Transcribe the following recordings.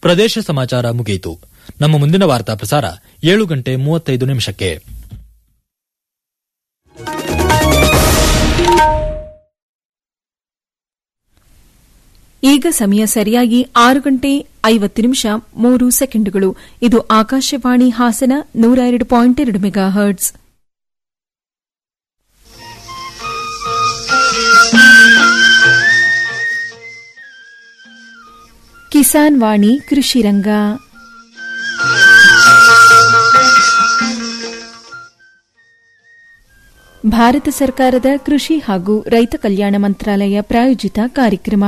ಪ್ರದೇಶ ಸಮಾಚಾರ ಮುಗಿಯಿತು ನಮ್ಮ ಮುಂದಿನ ವಾರ್ತಾ ಪ್ರಸಾರ ಏಳು ಗಂಟೆ ಮೂವತ್ತೈದು ನಿಮಿಷಕ್ಕೆ ಈಗ ಸಮಯ ಸರಿಯಾಗಿ ಆರು ಗಂಟೆ ಐವತ್ತು ನಿಮಿಷ ಮೂರು ಸೆಕೆಂಡುಗಳು ಇದು ಆಕಾಶವಾಣಿ ಹಾಸನ ನೂರ ಎರಡು ಪಾಯಿಂಟ್ ಎರಡು ಮೆಗಾ ಹರ್ಟ್ಸ್ ಕಿಸಾನ್ ವಾಣಿ ಕೃಷಿ ರಂಗ ಭಾರತ ಸರ್ಕಾರದ ಕೃಷಿ ಹಾಗೂ ರೈತ ಕಲ್ಯಾಣ ಮಂತ್ರಾಲಯ ಪ್ರಾಯೋಜಿತ ಕಾರ್ಯಕ್ರಮ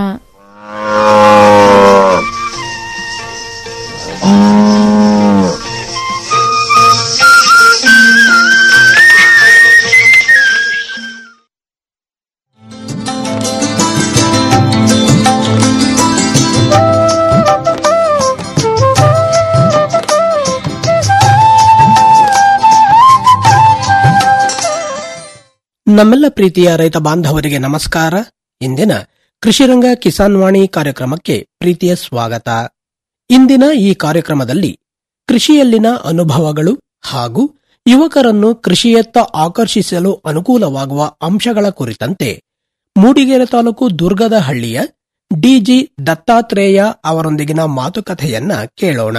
ನಮ್ಮೆಲ್ಲ ಪ್ರೀತಿಯ ರೈತ ಬಾಂಧವರಿಗೆ ನಮಸ್ಕಾರ ಇಂದಿನ ಕೃಷಿರಂಗ ಕಿಸಾನ್ ವಾಣಿ ಕಾರ್ಯಕ್ರಮಕ್ಕೆ ಪ್ರೀತಿಯ ಸ್ವಾಗತ ಇಂದಿನ ಈ ಕಾರ್ಯಕ್ರಮದಲ್ಲಿ ಕೃಷಿಯಲ್ಲಿನ ಅನುಭವಗಳು ಹಾಗೂ ಯುವಕರನ್ನು ಕೃಷಿಯತ್ತ ಆಕರ್ಷಿಸಲು ಅನುಕೂಲವಾಗುವ ಅಂಶಗಳ ಕುರಿತಂತೆ ಮೂಡಿಗೆರೆ ತಾಲೂಕು ದುರ್ಗದ ಹಳ್ಳಿಯ ಡಿಜಿ ದತ್ತಾತ್ರೇಯ ಅವರೊಂದಿಗಿನ ಮಾತುಕತೆಯನ್ನ ಕೇಳೋಣ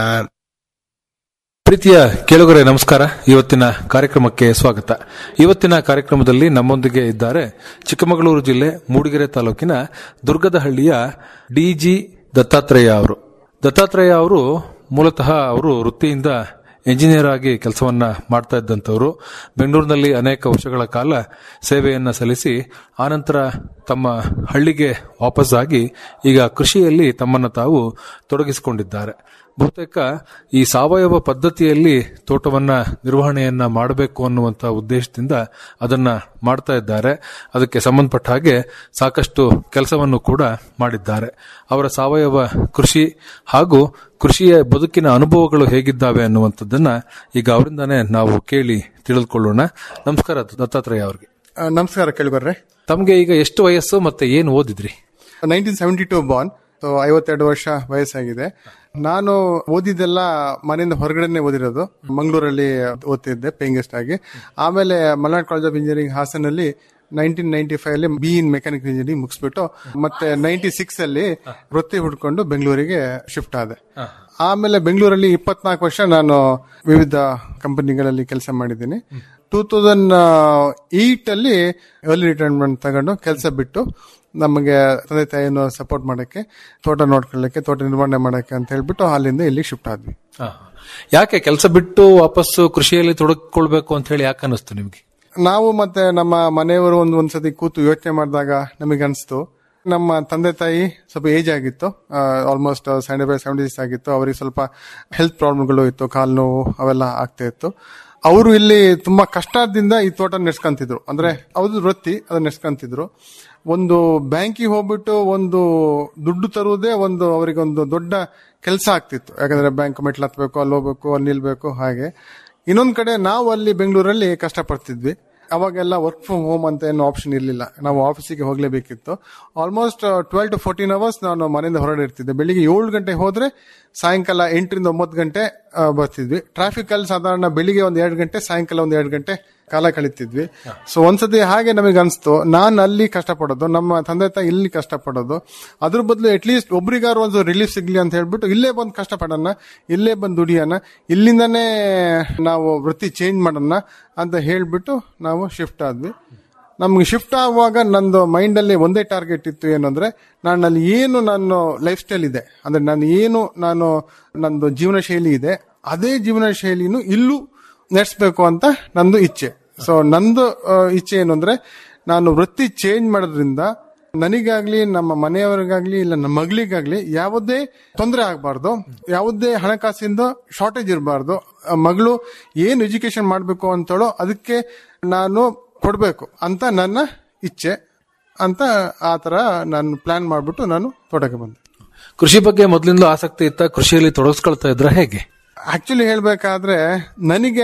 ಪ್ರೀತಿಯ ಕೇಳುಗರೆ ನಮಸ್ಕಾರ ಇವತ್ತಿನ ಕಾರ್ಯಕ್ರಮಕ್ಕೆ ಸ್ವಾಗತ ಇವತ್ತಿನ ಕಾರ್ಯಕ್ರಮದಲ್ಲಿ ನಮ್ಮೊಂದಿಗೆ ಇದ್ದಾರೆ ಚಿಕ್ಕಮಗಳೂರು ಜಿಲ್ಲೆ ಮೂಡಿಗೆರೆ ತಾಲೂಕಿನ ದುರ್ಗದಹಳ್ಳಿಯ ಡಿಜಿ ದತ್ತಾತ್ರೇಯ ಅವರು ದತ್ತಾತ್ರೇಯ ಅವರು ಮೂಲತಃ ಅವರು ವೃತ್ತಿಯಿಂದ ಎಂಜಿನಿಯರ್ ಆಗಿ ಕೆಲಸವನ್ನ ಮಾಡ್ತಾ ಇದ್ದಂಥವರು ಬೆಂಗಳೂರಿನಲ್ಲಿ ಅನೇಕ ವರ್ಷಗಳ ಕಾಲ ಸೇವೆಯನ್ನ ಸಲ್ಲಿಸಿ ಆನಂತರ ತಮ್ಮ ಹಳ್ಳಿಗೆ ವಾಪಸ್ಸಾಗಿ ಈಗ ಕೃಷಿಯಲ್ಲಿ ತಮ್ಮನ್ನು ತಾವು ತೊಡಗಿಸಿಕೊಂಡಿದ್ದಾರೆ ಬಹುತೇಕ ಈ ಸಾವಯವ ಪದ್ಧತಿಯಲ್ಲಿ ತೋಟವನ್ನ ನಿರ್ವಹಣೆಯನ್ನ ಮಾಡಬೇಕು ಅನ್ನುವಂತ ಉದ್ದೇಶದಿಂದ ಅದನ್ನ ಮಾಡ್ತಾ ಇದ್ದಾರೆ ಅದಕ್ಕೆ ಸಂಬಂಧಪಟ್ಟ ಹಾಗೆ ಸಾಕಷ್ಟು ಕೆಲಸವನ್ನು ಕೂಡ ಮಾಡಿದ್ದಾರೆ ಅವರ ಸಾವಯವ ಕೃಷಿ ಹಾಗೂ ಕೃಷಿಯ ಬದುಕಿನ ಅನುಭವಗಳು ಹೇಗಿದ್ದಾವೆ ಅನ್ನುವಂಥದ್ದನ್ನ ಈಗ ಅವರಿಂದಾನೇ ನಾವು ಕೇಳಿ ತಿಳಿದುಕೊಳ್ಳೋಣ ನಮಸ್ಕಾರ ದತ್ತಾತ್ರೇಯ ಅವರಿಗೆ ಆ, ನಮಸ್ಕಾರ ಕೇಳಿಬರ್ರೆ ತಮಗೆ ಈಗ ಎಷ್ಟು ವಯಸ್ಸು ಮತ್ತೆ ಏನು ಓದಿದ್ರಿ nineteen seventy two born so ಐವತ್ತೆರಡು ವರ್ಷ ವಯಸ್ಸಾಗಿದೆ ನಾನು ಓದಿದ್ದೆಲ್ಲ ಮನೆಯಿಂದ ಹೊರಗಡೆನೆ ಓದಿರೋದು ಮಂಗಳೂರಲ್ಲಿ ಓದ್ತಿದ್ದೆ ಪೇಂಗೆಸ್ಟ್ ಆಗಿ ಆಮೇಲೆ ಮಲ್ನಾಡ್ ಕಾಲೇಜ್ ಆಫ್ ಇಂಜಿನಿಯರಿಂಗ್ ಹಾಸನಲ್ಲಿ ನೈನ್ಟೀನ್ ನೈನ್ಟಿ ಫೈವ್ ಅಲ್ಲಿ ಬಿ ಇನ್ ಮೆಕ್ಯಾನಿಕಲ್ ಇಂಜಿನಿಯರಿಂಗ್ ಮುಗಿಸ್ಬಿಟ್ಟು ಮತ್ತೆ ನೈನ್ಟಿ ಸಿಕ್ಸ್ ಅಲ್ಲಿ ವೃತ್ತಿ ಹುಡ್ಕೊಂಡು ಬೆಂಗಳೂರಿಗೆ ಶಿಫ್ಟ್ ಆದೆ ಆಮೇಲೆ ಬೆಂಗಳೂರಲ್ಲಿ ಇಪ್ಪತ್ನಾಲ್ಕು ವರ್ಷ ನಾನು ವಿವಿಧ ಕಂಪನಿಗಳಲ್ಲಿ ಕೆಲಸ ಮಾಡಿದ್ದೀನಿ ಟೂ ತೌಸಂಡ್ ಏಟ್ ಅಲ್ಲಿ ಅರ್ಲಿ ರಿಟೈರ್ಮೆಂಟ್ ತಗೊಂಡು ಕೆಲಸ ಬಿಟ್ಟು ನಮಗೆ ತಂದೆ ತಾಯಿಯನ್ನು ಸಪೋರ್ಟ್ ಮಾಡಕ್ಕೆ ತೋಟ ನೋಡ್ಕೊಳ್ಳಕ್ಕೆ ತೋಟ ನಿರ್ವಹಣೆ ಮಾಡಕ್ಕೆ ಅಂತ ಹೇಳ್ಬಿಟ್ಟು ಅಲ್ಲಿಂದ ಇಲ್ಲಿಗೆ ಶಿಫ್ಟ್ ಆದ್ವಿ ಯಾಕೆ ಕೆಲಸ ಬಿಟ್ಟು ವಾಪಸ್ಸು ಕೃಷಿಯಲ್ಲಿ ತೊಡಗಿಕೊಳ್ಬೇಕು ಅಂತ ಹೇಳಿ ಯಾಕೆ ಅನ್ನಿಸ್ತು ನಿಮ್ಗೆ ನಾವು ಮತ್ತೆ ನಮ್ಮ ಮನೆಯವರು ಒಂದು ಒಂದ್ಸತಿ ಕೂತು ಯೋಚನೆ ಮಾಡಿದಾಗ ನಮಗೆ ಅನಿಸ್ತು ನಮ್ಮ ತಂದೆ ತಾಯಿ ಸ್ವಲ್ಪ ಏಜ್ ಆಗಿತ್ತು almost seventy five seventy six ಆಗಿತ್ತು ಅವರಿಗೆ ಸ್ವಲ್ಪ ಹೆಲ್ತ್ ಪ್ರಾಬ್ಲಮ್ಗಳು ಇತ್ತು ಕಾಲು ನೋವು ಅವೆಲ್ಲ ಆಗ್ತಾ ಇತ್ತು ಅವರು ಇಲ್ಲಿ ತುಂಬಾ ಕಷ್ಟದಿಂದ ಈ ತೋಟ ನೆಡ್ಸ್ಕೊಂತಿದ್ರು ಅಂದ್ರೆ ಅವ್ರದ್ದು ವೃತ್ತಿ ಅದನ್ನ ನೆಡ್ಸ್ಕೊಂತಿದ್ರು ಒಂದು ಬ್ಯಾಂಕಿಗೆ ಹೋಗ್ಬಿಟ್ಟು ಒಂದು ದುಡ್ಡು ತರುವುದೇ ಒಂದು ಅವರಿಗೆ ಒಂದು ದೊಡ್ಡ ಕೆಲಸ ಆಗ್ತಿತ್ತು ಯಾಕಂದ್ರೆ ಬ್ಯಾಂಕ್ ಮೆಟ್ಲು ಹತ್ಬೇಕು ಅಲ್ಲಿ ಹೋಗ್ಬೇಕು ಅಲ್ಲಿ ನಿಲ್ಬೇಕು ಹಾಗೆ ಇನ್ನೊಂದ್ ಕಡೆ ನಾವು ಅಲ್ಲಿ ಬೆಂಗಳೂರಲ್ಲಿ ಕಷ್ಟಪಡ್ತಿದ್ವಿ ಅವಾಗೆಲ್ಲ ವರ್ಕ್ ಫ್ರಮ್ ಹೋಮ್ ಅಂತ ಏನು ಆಪ್ಷನ್ ಇರಲಿಲ್ಲ ನಾವು ಆಫೀಸಿಗೆ ಹೋಗ್ಲೇಬೇಕಿತ್ತು almost twelve to fourteen hours ನಾನು ಮನೆಯಿಂದ ಹೊರಗಡೆ ಇರ್ತಿದ್ದೆ ಬೆಳಿಗ್ಗೆ ಏಳು ಗಂಟೆ ಹೋದ್ರೆ ಸಾಯಂಕಾಲ ಎಂಟರಿಂದ ಒಂಬತ್ತು ಗಂಟೆ ಆ, ಬರ್ತಿದ್ವಿ ಟ್ರಾಫಿಕ್ ಅಲ್ಲಿ ಸಾಧಾರಣ ಬೆಳಿಗ್ಗೆ ಒಂದ್ ಎರಡು ಗಂಟೆ ಸಾಯಂಕಾಲ ಒಂದ್ ಎರಡು ಗಂಟೆ ಕಾಲ ಕಳೀತಿದ್ವಿ ಸೊ ಒಂದ್ಸತಿ ಹಾಗೆ ನಮಗೆ ಅನಿಸ್ತು ನಾನು ಅಲ್ಲಿ ಕಷ್ಟಪಡೋದು ನಮ್ಮ ತಂದೆ ತಾಯಿ ಇಲ್ಲಿ ಕಷ್ಟಪಡೋದು ಅದ್ರ ಬದಲು ಅಟ್ಲೀಸ್ಟ್ ಒಬ್ರಿಗಾರು ಒಂದು ರಿಲೀಫ್ ಸಿಗ್ಲಿ ಅಂತ ಹೇಳ್ಬಿಟ್ಟು ಇಲ್ಲೇ ಬಂದು ಕಷ್ಟಪಡೋಣ ಇಲ್ಲೇ ಬಂದು ದುಡಿಯೋಣ ಇಲ್ಲಿಂದಾನೇ ನಾವು ವೃತ್ತಿ ಚೇಂಜ್ ಮಾಡೋಣ ಅಂತ ಹೇಳ್ಬಿಟ್ಟು ನಾವು ಶಿಫ್ಟ್ ಆದ್ವಿ ನಮ್ಗೆ ಶಿಫ್ಟ್ ಆಗುವಾಗ ನಂದು ಮೈಂಡ್ ಅಲ್ಲಿ ಒಂದೇ ಟಾರ್ಗೆಟ್ ಇತ್ತು ಏನಂದ್ರೆ ನಾನು ಅಲ್ಲಿ ಏನು ನನ್ನ ಲೈಫ್ ಸ್ಟೈಲ್ ಇದೆ ಅಂದ್ರೆ ನಾನು ಏನು ನಾನು ನಂದು ಜೀವನ ಶೈಲಿ ಇದೆ ಅದೇ ಜೀವನ ಶೈಲಿನೂ ಇಲ್ಲೂ ನಡೆಸಬೇಕು ಅಂತ ನಂದು ಇಚ್ಛೆ ಸೊ ನಂದು ಆ, ಇಚ್ಛೆ ಏನು ಅಂದ್ರೆ ನಾನು ವೃತ್ತಿ ಚೇಂಜ್ ಮಾಡೋದ್ರಿಂದ ನನಗಾಗ್ಲಿ ನಮ್ಮ ಮನೆಯವರಿಗಾಗ್ಲಿ ಇಲ್ಲ ನಮ್ಮ ಮಗಳಿಗಾಗ್ಲಿ ಯಾವುದೇ ತೊಂದರೆ ಆಗಬಾರ್ದು ಯಾವುದೇ ಹಣಕಾಸಿಂದ ಶಾರ್ಟೇಜ್ ಇರಬಾರ್ದು ಮಗಳು ಏನ್ ಎಜುಕೇಶನ್ ಮಾಡಬೇಕು ಅಂತೇಳೋ ಅದಕ್ಕೆ ನಾನು ಕೊಡಬೇಕು ಅಂತ ನನ್ನ ಇಚ್ಛೆ ಅಂತ ಆ ತರ ನಾನು ಪ್ಲಾನ್ ಮಾಡ್ಬಿಟ್ಟು ನಾನು ತೋಟಕ್ಕೆ ಬಂದೆ ಕೃಷಿ ಬಗ್ಗೆ ಮೊದಲಿಂದಲೂ ಆಸಕ್ತಿ ಇತ್ತ ಕೃಷಿಯಲ್ಲಿ ತೊಡಗಿಸ್ಕೊಳ್ತಾ ಇದ್ರ ಹೇಗೆ ಆಕ್ಚುಲಿ ಹೇಳ್ಬೇಕಾದ್ರೆ ನನಗೆ